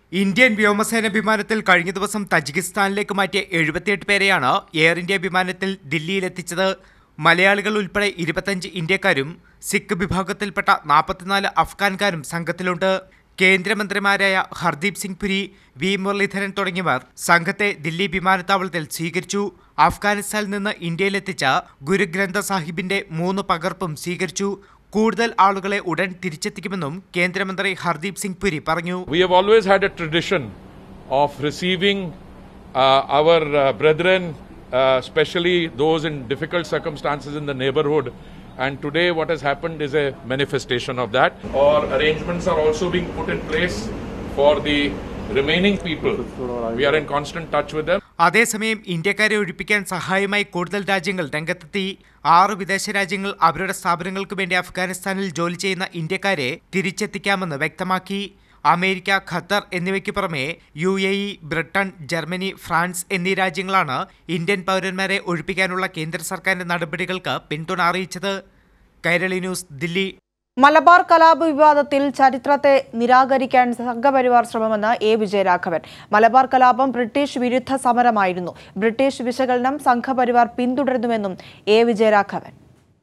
ഇന്ത്യൻ വ്യോമസേന വിമാനത്തിൽ കഴിഞ്ഞ ദിവസം തജിക്കിസ്ഥാനിലേക്ക് മാറ്റിയ എഴുപത്തിയെട്ട് പേരെയാണ് എയർ ഇന്ത്യ വിമാനത്തിൽ ദില്ലിയിലെത്തിച്ചത് മലയാളികൾ ഉൾപ്പെടെ ഇരുപത്തഞ്ച് ഇന്ത്യക്കാരും സിഖ് വിഭാഗത്തിൽപ്പെട്ട നാൽപ്പത്തിനാല് അഫ്ഗാൻകാരും സംഘത്തിലുണ്ട് കേന്ദ്രമന്ത്രിമാരായ ഹർദീപ് സിംഗ് പുരി വി മുരളീധരൻ തുടങ്ങിയവർ സംഘത്തെ ദില്ലി വിമാനത്താവളത്തിൽ സ്വീകരിച്ചു അഫ്ഗാനിസ്ഥാനിൽ നിന്ന് ഇന്ത്യയിലെത്തിച്ച ഗുരുഗ്രന്ഥ സാഹിബിന്റെ മൂന്ന് പകർപ്പും സ്വീകരിച്ചു കൂടുതൽ ആളുകളെ ഉടൻ തിരിച്ചെത്തിക്കുമെന്നും കേന്ദ്രമന്ത്രി ഹർദീപ് സിംഗ് പുരി പറഞ്ഞു We have always had a tradition of receiving uh, our uh, brethren, uh, especially those in difficult circumstances in the neighborhood. And today, what has happened is a manifestation of that. Or arrangements are also being put in place for the remaining people. We are in constant touch with them. അതേസമയം ഇന്ത്യക്കാരെ ഒഴിപ്പിക്കാൻ സഹായമായി കൂടുതൽ രാജ്യങ്ങൾ രംഗത്തെത്തി ആറ് വിദേശ രാജ്യങ്ങൾ അവരുടെ സ്ഥാപനങ്ങൾക്ക് വേണ്ടി അഫ്ഗാനിസ്ഥാനിൽ ജോലി ചെയ്യുന്ന ഇന്ത്യക്കാരെ തിരിച്ചെത്തിക്കാമെന്ന് വ്യക്തമാക്കി അമേരിക്ക ഖത്തർ എന്നിവയ്ക്ക് പുറമെ U A E Britain Germany France എന്നീ രാജ്യങ്ങളാണ് ഇന്ത്യൻ പൗരന്മാരെ ഒഴിപ്പിക്കാനുള്ള കേന്ദ്ര സർക്കാരിന്റെ നടപടികൾക്ക് പിന്തുണ അറിയിച്ചത് കൈരളി ന്യൂസ് ദില്ലി മലബാർ കലാപ വിവാദത്തിൽ ചരിത്രത്തെ നിരാകരിക്കാൻ സംഘപരിവാർ ശ്രമമെന്ന് എ വിജയരാഘവൻ മലബാർ കലാപം ബ്രിട്ടീഷ് വിരുദ്ധ സമരമായിരുന്നു ബ്രിട്ടീഷ് വിശകലനം സംഘപരിവാർ പിന്തുടരുന്നുവെന്നും എ വിജയരാഘവൻ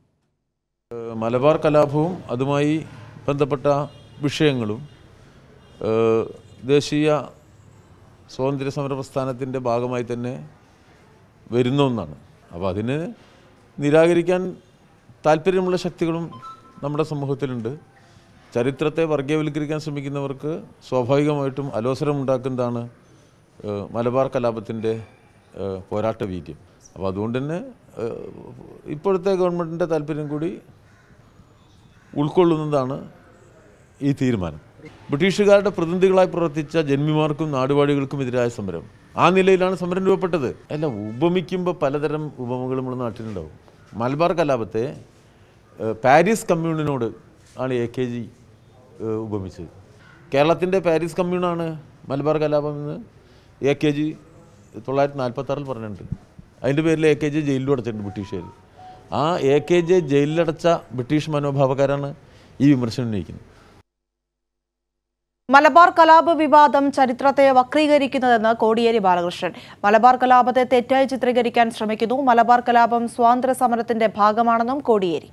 ഏഹ് മലബാർ കലാപവും അതുമായി ബന്ധപ്പെട്ട വിഷയങ്ങളും ഏഹ് ദേശീയ സ്വാതന്ത്ര്യ സമര പ്രസ്ഥാനത്തിൻ്റെ ഭാഗമായി തന്നെ വരുന്ന ഒന്നാണ് അപ്പോൾ അതിന് നിരാകരിക്കാൻ താല്പര്യമുള്ള ശക്തികളും നമ്മുടെ സമൂഹത്തിലുണ്ട് ചരിത്രത്തെ വർഗീയവൽക്കരിക്കാൻ ശ്രമിക്കുന്നവർക്ക് സ്വാഭാവികമായിട്ടും അലോസരമുണ്ടാക്കുന്നതാണ് ഏഹ് മലബാർ കലാപത്തിൻ്റെ ഏഹ് പോരാട്ട വീര്യം അപ്പോൾ അതുകൊണ്ട് തന്നെ ഏഹ് ഇപ്പോഴത്തെ ഗവൺമെൻറ്റിൻ്റെ താല്പര്യം കൂടി ഉൾക്കൊള്ളുന്നതാണ് ഈ തീരുമാനം ബ്രിട്ടീഷുകാരുടെ പ്രതിനിധികളായി പ്രവർത്തിച്ച ജന്മിമാർക്കും നാടുവാഴികൾക്കും എതിരായ സമരം ആ നിലയിലാണ് സമരം രൂപപ്പെട്ടത് അല്ല ഉപമിക്കുമ്പോൾ പലതരം ഉപമകൾ നമ്മുടെ നാട്ടിലുണ്ടാവും മലബാർ കലാപത്തെ ഏഹ്, പാരീസ് കമ്മ്യൂണിനോട് ആണ് എ കെ ജി ഏഹ്, ഉപമിച്ചത് കേരളത്തിൻ്റെ പാരീസ് കമ്മ്യൂണാണ് മലബാർ കലാപം എന്ന് എ കെ ജി തൊള്ളായിരത്തി നാൽപ്പത്താറിൽ പറഞ്ഞിട്ടുണ്ട് അതിൻ്റെ പേരിൽ എ കെ ജി ജയിലിലും അടച്ചിട്ടുണ്ട് ബ്രിട്ടീഷുകാർ ആ എ കെ ജെ ജയിലിലടച്ച ബ്രിട്ടീഷ് മനോഭാവക്കാരാണ് ഈ വിമർശനം ഉന്നയിക്കുന്നത് മലബാർ കലാപ വിവാദം ചരിത്രത്തെ വക്രീകരിക്കുന്നതെന്ന് കോടിയേരി ബാലകൃഷ്ണൻ മലബാർ കലാപത്തെ തെറ്റായി ചിത്രീകരിക്കാൻ ശ്രമിക്കുന്നു മലബാർ കലാപം സ്വാതന്ത്ര്യ സമരത്തിന്റെ ഭാഗമാണെന്നും കോടിയേരി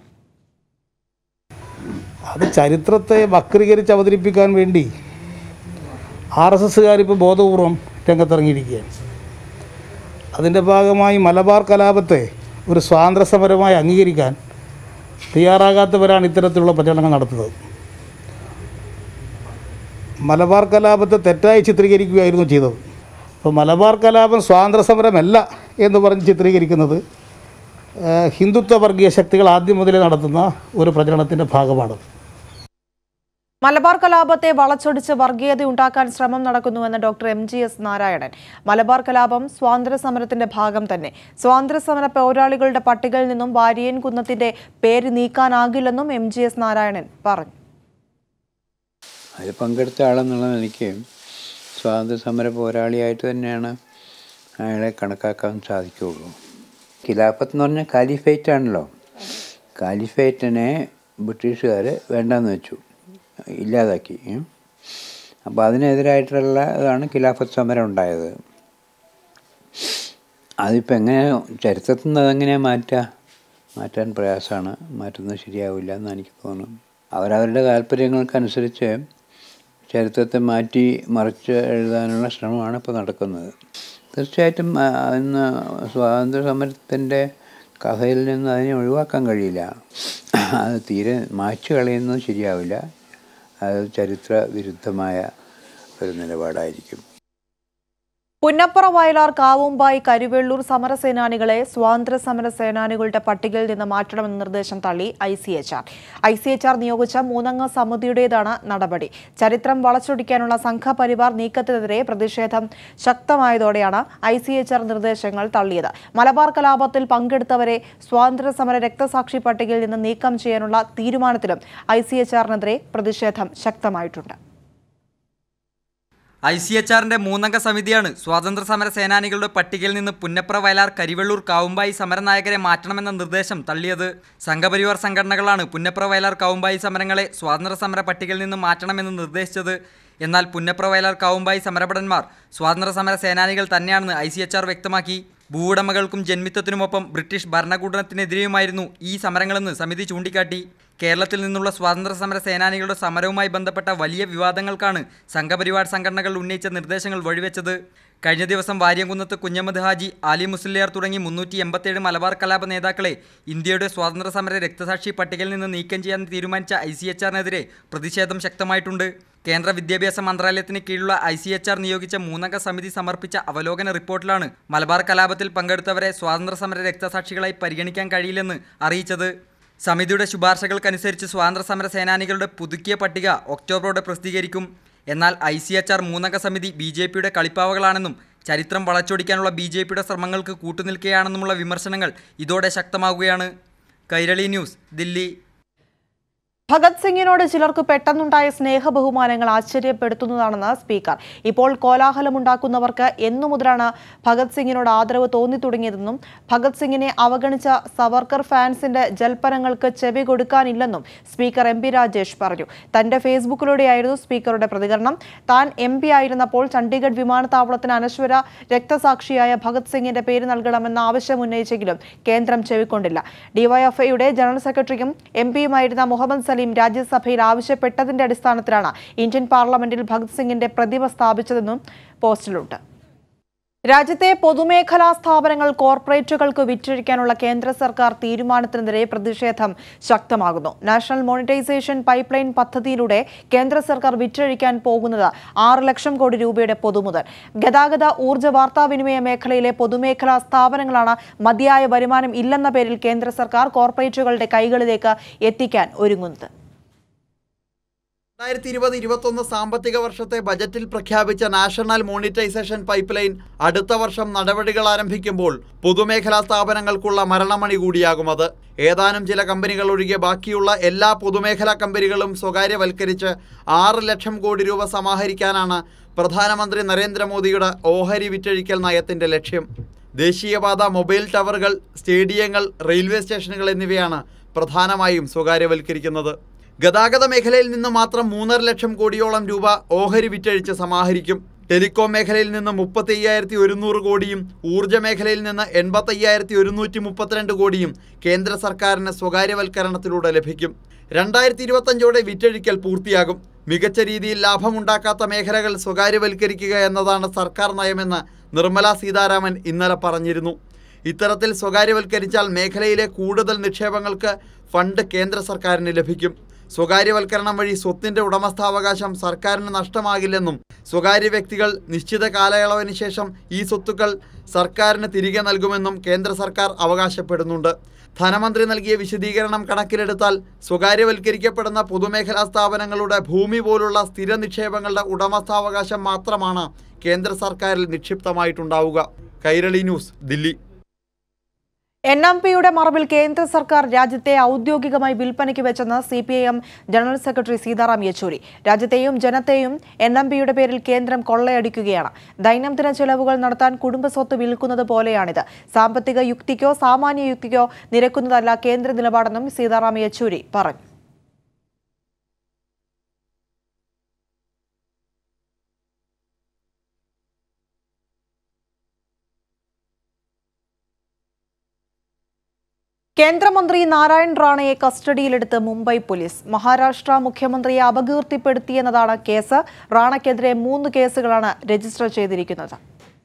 അത് ചരിത്രത്തെ വക്രീകരിച്ച് അവതരിപ്പിക്കാൻ വേണ്ടി ആർ എസ് എസ്സുകാരിപ്പോൾ ബോധപൂർവം രംഗത്തിറങ്ങിയിരിക്കുകയാണ് അതിൻ്റെ ഭാഗമായി മലബാർ കലാപത്തെ ഒരു സ്വാതന്ത്ര്യ സമരമായി അംഗീകരിക്കാൻ തയ്യാറാകാത്തവരാണ് ഇത്തരത്തിലുള്ള പ്രചരണങ്ങൾ നടത്തുന്നത് മലബാർ കലാപത്തെ തെറ്റായി ചിത്രീകരിക്കുകയായിരുന്നു ചെയ്തത് അപ്പോൾ മലബാർ കലാപം സ്വാതന്ത്ര്യ സമരമല്ല എന്ന് പറഞ്ഞ് ചിത്രീകരിക്കുന്നത് ഏഹ്, ഹിന്ദുത്വ വർഗീയ ശക്തികൾ ആദ്യം മുതലേ നടത്തുന്ന ഒരു പ്രചരണത്തിൻ്റെ ഭാഗമാണ് മലബാർ കലാപത്തെ വളച്ചൊടിച്ച് വർഗീയത ഉണ്ടാക്കാൻ ശ്രമം നടക്കുന്നുവെന്ന് doctor M G S Narayanan Malabar കലാപം സ്വാതന്ത്ര്യ സമരത്തിന്റെ ഭാഗം തന്നെ സ്വാതന്ത്ര്യ സമര പോരാളികളുടെ പട്ടികയിൽ നിന്നും വാരിയൻ കുന്നത്തിന്റെ പേര് നീക്കാനാകില്ലെന്നും എം ജി എസ് നാരായണൻ പറഞ്ഞു അതിൽ പങ്കെടുത്ത ആളെന്നുള്ള നിലയ്ക്ക് സ്വാതന്ത്ര്യ സമര പോരാളിയായിട്ട് തന്നെയാണ് അയാളെ കണക്കാക്കാൻ സാധിക്കുകയുള്ളൂ ഖിലാഫത്ത് എന്ന് പറഞ്ഞാൽ കാലിഫേറ്റ് ആണല്ലോ കാലിഫേറ്റിനെ ബ്രിട്ടീഷുകാർ വേണ്ടെന്ന് വെച്ചു ഇല്ലാതാക്കി അപ്പോൾ അതിനെതിരായിട്ടുള്ള ഇതാണ് ഖിലാഫത്ത് സമരം ഉണ്ടായത് അതിപ്പോൾ എങ്ങനെ ചരിത്രത്തിൽ നിന്ന് അതെങ്ങനെയാണ് മാറ്റുക മാറ്റാൻ പ്രയാസമാണ് മാറ്റുന്നത് ശരിയാവില്ല എന്ന് എനിക്ക് തോന്നുന്നു അവരവരുടെ താല്പര്യങ്ങൾക്കനുസരിച്ച് ചരിത്രത്തെ മാറ്റി മറിച്ച് എഴുതാനുള്ള ശ്രമമാണ് ഇപ്പോൾ നടക്കുന്നത് തീർച്ചയായിട്ടും ആ, ഇന്ന് സ്വാതന്ത്ര്യ സമരത്തിൻ്റെ കഥയിൽ നിന്ന് അതിനെ ഒഴിവാക്കാൻ കഴിയില്ല അത് തീരെ മായ്ച്ചു കളയുന്നത് ശരിയാവില്ല അത് ചരിത്ര വിരുദ്ധമായ ഒരു നിലപാടായിരിക്കും പുന്നപ്പുറ വയലാർ കാവുമ്പായി കരുവെള്ളൂർ സമരസേനാനികളെ സ്വാതന്ത്ര്യ സമര സേനാനികളുടെ പട്ടികയിൽ നിന്ന് മാറ്റണമെന്ന നിർദ്ദേശം തള്ളി I C H R I C H R നിയോഗിച്ച മൂന്നംഗ സമിതിയുടേതാണ് നടപടി ചരിത്രം വളച്ചൊടിക്കാനുള്ള സംഘപരിവാർ നീക്കത്തിനെതിരെ പ്രതിഷേധം ശക്തമായതോടെയാണ് ഐ സി എച്ച് ആർ നിർദ്ദേശങ്ങൾ തള്ളിയത് മലബാർ കലാപത്തിൽ പങ്കെടുത്തവരെ സ്വാതന്ത്ര്യ സമര രക്തസാക്ഷി പട്ടികയിൽ നിന്ന് നീക്കം ചെയ്യാനുള്ള തീരുമാനത്തിലും ഐ സി എച്ച് ആറിനെതിരെ പ്രതിഷേധം ശക്തമായിട്ടുണ്ട് ഐ സി എച്ച് ആറിന്റെ മൂന്നംഗ സമിതിയാണ് സ്വാതന്ത്ര്യ സമര സേനാനികളുടെ പട്ടികയിൽ നിന്ന് പുന്നപ്ര വയലാർ കരിവെള്ളൂർ കാവുമ്പായി സമരനായകരെ മാറ്റണമെന്ന നിർദ്ദേശം തള്ളിയത് സംഘപരിവാർ സംഘടനകളാണ് പുന്നപ്ര വയലാർ കാവുമ്പായി സമരങ്ങളെ സ്വാതന്ത്ര്യ സമര പട്ടികയിൽ നിന്ന് മാറ്റണമെന്ന് നിർദ്ദേശിച്ചത് എന്നാൽ പുന്നപ്ര വയലാർ കാവുമ്പായി സമരഭടന്മാർ സ്വാതന്ത്ര്യ സമര സേനാനികൾ തന്നെയാണെന്ന് ഐ സി എച്ച് ആർ വ്യക്തമാക്കി ഭൂവുടമകൾക്കും ജന്മിത്വത്തിനുമൊപ്പം ബ്രിട്ടീഷ് ഭരണകൂടത്തിനെതിരെയുമായിരുന്നു ഈ സമരങ്ങളെന്ന് സമിതി ചൂണ്ടിക്കാട്ടി കേരളത്തിൽ നിന്നുള്ള സ്വാതന്ത്ര്യ സമര സേനാനികളുടെ സമരവുമായി ബന്ധപ്പെട്ട വലിയ വിവാദങ്ങൾക്കാണ് സംഘപരിവാർ സംഘടനകൾ ഉന്നയിച്ച നിർദ്ദേശങ്ങൾ വഴിവെച്ചത് കഴിഞ്ഞ ദിവസം വാര്യംകുന്നത്ത് കുഞ്ഞമ്മദ് ഹാജി ആലി മുസ്ലിയാർ തുടങ്ങി മുന്നൂറ്റി എൺപത്തിയേഴ് മലബാർ കലാപ നേതാക്കളെ ഇന്ത്യയുടെ സ്വാതന്ത്ര്യ സമര രക്തസാക്ഷി പട്ടികയിൽ നിന്ന് നീക്കം ചെയ്യാൻ തീരുമാനിച്ച ഐ സി എച്ച് ആറിനെതിരെ പ്രതിഷേധം ശക്തമായിട്ടുണ്ട് കേന്ദ്ര വിദ്യാഭ്യാസ മന്ത്രാലയത്തിന് കീഴിലുള്ള ഐ സി എച്ച് ആർ നിയോഗിച്ച മൂന്നംഗ സമിതി സമർപ്പിച്ച അവലോകന റിപ്പോർട്ടിലാണ് മലബാർ കലാപത്തിൽ പങ്കെടുത്തവരെ സ്വാതന്ത്ര്യ സമര രക്തസാക്ഷികളായി പരിഗണിക്കാൻ കഴിയില്ലെന്ന് അറിയിച്ചത് സമിതിയുടെ ശുപാർശകൾക്കനുസരിച്ച് സ്വാതന്ത്ര്യ സമര സേനാനികളുടെ പുതുക്കിയ പട്ടിക ഒക്ടോബറോടെ പ്രസിദ്ധീകരിക്കും എന്നാൽ ഐ സി എച്ച് ആർ മൂന്നംഗ സമിതി ബി ജെ പിയുടെ കളിപ്പാവകളാണെന്നും ചരിത്രം വളച്ചൊടിക്കാനുള്ള ബി ജെ പിയുടെ ശ്രമങ്ങൾക്ക് കൂട്ടുനിൽക്കുകയാണെന്നുമുള്ള വിമർശനങ്ങൾ ഇതോടെ ശക്തമാകുകയാണ് കൈരളി ന്യൂസ് ദില്ലി ഭഗത് സിംഗിനോട് ചിലർക്ക് പെട്ടെന്നുണ്ടായ സ്നേഹബഹുമാനങ്ങൾ ആശ്ചര്യപ്പെടുത്തുന്നതാണെന്ന് സ്പീക്കർ ഇപ്പോൾ കോലാഹലമുണ്ടാക്കുന്നവർക്ക് എന്നു മുതലാണ് ഭഗത് സിംഗിനോട് ആദരവ് തോന്നി തുടങ്ങിയതെന്നും ഭഗത് സിംഗിനെ അവഗണിച്ച സവർക്കർ ഫാൻസിന്റെ ജൽപ്പനങ്ങൾക്ക് ചെവി കൊടുക്കാനില്ലെന്നും സ്പീക്കർ എം പി രാജേഷ് പറഞ്ഞു തന്റെ ഫേസ്ബുക്കിലൂടെയായിരുന്നു സ്പീക്കറുടെ പ്രതികരണം താൻ എം പി ആയിരുന്നപ്പോൾ ചണ്ഡീഗഡ് വിമാനത്താവളത്തിന് അനശ്വര രക്തസാക്ഷിയായ ഭഗത് സിംഗിന്റെ പേര് നൽകണമെന്ന ആവശ്യം ഉന്നയിച്ചെങ്കിലും കേന്ദ്രം ചെവിക്കൊണ്ടില്ല ഡിവൈഎഫ്ഐയുടെ ജനറൽ സെക്രട്ടറിയും എം പിയുമായിരുന്ന മുഹമ്മദ് സലീം രാജ്യസഭയിൽ ആവശ്യപ്പെട്ടതിന്റെ അടിസ്ഥാനത്തിലാണ് ഇന്ത്യൻ പാർലമെന്റിൽ ഭഗത് സിംഗിന്റെ പ്രതിമ സ്ഥാപിച്ചതെന്നും പോസ്റ്റിലുണ്ട് രാജ്യത്തെ പൊതുമേഖലാ സ്ഥാപനങ്ങൾ കോർപ്പറേറ്റുകൾക്ക് വിറ്റഴിക്കാനുള്ള കേന്ദ്ര സർക്കാർ തീരുമാനത്തിനെതിരെ പ്രതിഷേധം ശക്തമാകുന്നു നാഷണൽ മോണിറ്റൈസേഷൻ പൈപ്പ് ലൈൻ പദ്ധതിയിലൂടെ കേന്ദ്ര സർക്കാർ വിറ്റഴിക്കാൻ പോകുന്നത് ആറ് ലക്ഷം കോടി രൂപയുടെ പൊതുമുതൽ ഗതാഗത ഊർജ്ജ വാർത്താവിനിമയ മേഖലയിലെ പൊതുമേഖലാ സ്ഥാപനങ്ങളാണ് മതിയായ വരുമാനം ഇല്ലെന്ന പേരിൽ കേന്ദ്ര സർക്കാർ കോർപ്പറേറ്റുകളുടെ കൈകളിലേക്ക് എത്തിക്കാൻ ഒരുങ്ങുന്നത് രണ്ടായിരത്തി ഇരുപത് ഇരുപത്തൊന്ന് സാമ്പത്തിക വർഷത്തെ ബജറ്റിൽ പ്രഖ്യാപിച്ച നാഷണൽ മോണിറ്റൈസേഷൻ പൈപ്പ് ലൈൻ അടുത്ത വർഷം നടപടികൾ ആരംഭിക്കുമ്പോൾ പൊതുമേഖലാ സ്ഥാപനങ്ങൾക്കുള്ള മരണമണി കൂടിയാകും അത് ഏതാനും ചില കമ്പനികൾ ഒഴികെ ബാക്കിയുള്ള എല്ലാ പൊതുമേഖലാ കമ്പനികളും സ്വകാര്യവൽക്കരിച്ച് ആറ് ലക്ഷം കോടി രൂപ സമാഹരിക്കാനാണ് പ്രധാനമന്ത്രി നരേന്ദ്രമോദിയുടെ ഓഹരി വിറ്റഴിക്കൽ നയത്തിന്റെ ലക്ഷ്യം ദേശീയപാത മൊബൈൽ ടവറുകൾ സ്റ്റേഡിയങ്ങൾ റെയിൽവേ സ്റ്റേഷനുകൾ എന്നിവയാണ് പ്രധാനമായും സ്വകാര്യവൽക്കരിക്കുന്നത് ഗതാഗത മേഖലയിൽ നിന്ന് മാത്രം മൂന്നര ലക്ഷം കോടിയോളം രൂപ ഓഹരി വിറ്റഴിച്ച് സമാഹരിക്കും ടെലികോം മേഖലയിൽ നിന്ന് മുപ്പത്തി അയ്യായിരത്തി ഒരുന്നൂറ് കോടിയും ഊർജ്ജ മേഖലയിൽ നിന്ന് എൺപത്തി അയ്യായിരത്തി ഒരുന്നൂറ്റി മുപ്പത്തിരണ്ട് കോടിയും കേന്ദ്ര സർക്കാരിന് സ്വകാര്യവൽക്കരണത്തിലൂടെ ലഭിക്കും രണ്ടായിരത്തി ഇരുപത്തഞ്ചോടെ വിറ്റഴിക്കൽ പൂർത്തിയാകും മികച്ച രീതിയിൽ ലാഭമുണ്ടാക്കാത്ത മേഖലകൾ സ്വകാര്യവൽക്കരിക്കുക എന്നതാണ് സർക്കാർ നയമെന്ന് നിർമ്മല സീതാരാമൻ ഇന്നലെ പറഞ്ഞിരുന്നു ഇത്തരത്തിൽ സ്വകാര്യവൽക്കരിച്ചാൽ മേഖലയിലെ കൂടുതൽ നിക്ഷേപങ്ങൾക്ക് ഫണ്ട് കേന്ദ്ര സർക്കാരിന് ലഭിക്കും സ്വകാര്യവൽക്കരണം വഴി സ്വത്തിന്റെ ഉടമസ്ഥാവകാശം സർക്കാരിന് നഷ്ടമാകില്ലെന്നും സ്വകാര്യ വ്യക്തികൾ നിശ്ചിത കാലയളവിന് ശേഷം ഈ സ്വത്തുക്കൾ സർക്കാരിന് തിരികെ നൽകുമെന്നും കേന്ദ്ര സർക്കാർ അവകാശപ്പെടുന്നുണ്ട് ധനമന്ത്രി നൽകിയ വിശദീകരണം കണക്കിലെടുത്താൽ സ്വകാര്യവൽക്കരിക്കപ്പെടുന്ന പൊതുമേഖലാ സ്ഥാപനങ്ങളുടെ ഭൂമി പോലുള്ള സ്ഥിര നിക്ഷേപങ്ങളുടെ ഉടമസ്ഥാവകാശം മാത്രമാണ് കേന്ദ്ര സർക്കാരിൽ നിക്ഷിപ്തമായിട്ടുണ്ടാവുക Kairali news Delhi N M പിയുടെ മറവിൽ കേന്ദ്ര സർക്കാർ രാജ്യത്തെ ഔദ്യോഗികമായി വിൽപ്പനയ്ക്ക് വെച്ചെന്ന് C P I M general secretary Sitaram Yechury രാജ്യത്തെയും ജനത്തെയും എൻ എം പിയുടെ പേരിൽ കേന്ദ്രം കൊള്ളയടിക്കുകയാണ് ദൈനംദിന ചെലവുകൾ നടത്താൻ കുടുംബസ്വത്ത് വിൽക്കുന്നത് പോലെയാണിത് സാമ്പത്തിക യുക്തിക്കോ സാമാന്യ യുക്തിക്കോ നിരക്കുന്നതല്ല കേന്ദ്ര നിലപാടെന്നും സീതാറാം യെച്ചൂരി പറഞ്ഞു കേന്ദ്രമന്ത്രി നാരായൺ റാണയെ കസ്റ്റഡിയിലെടുത്ത് മുംബൈ പോലീസ് മഹാരാഷ്ട്ര മുഖ്യമന്ത്രിയെ അപകീർത്തിപ്പെടുത്തിയെന്നതാണ് കേസ് റാണയ്ക്കെതിരെ മൂന്ന് കേസുകളാണ് രജിസ്റ്റർ ചെയ്തിരിക്കുന്നത്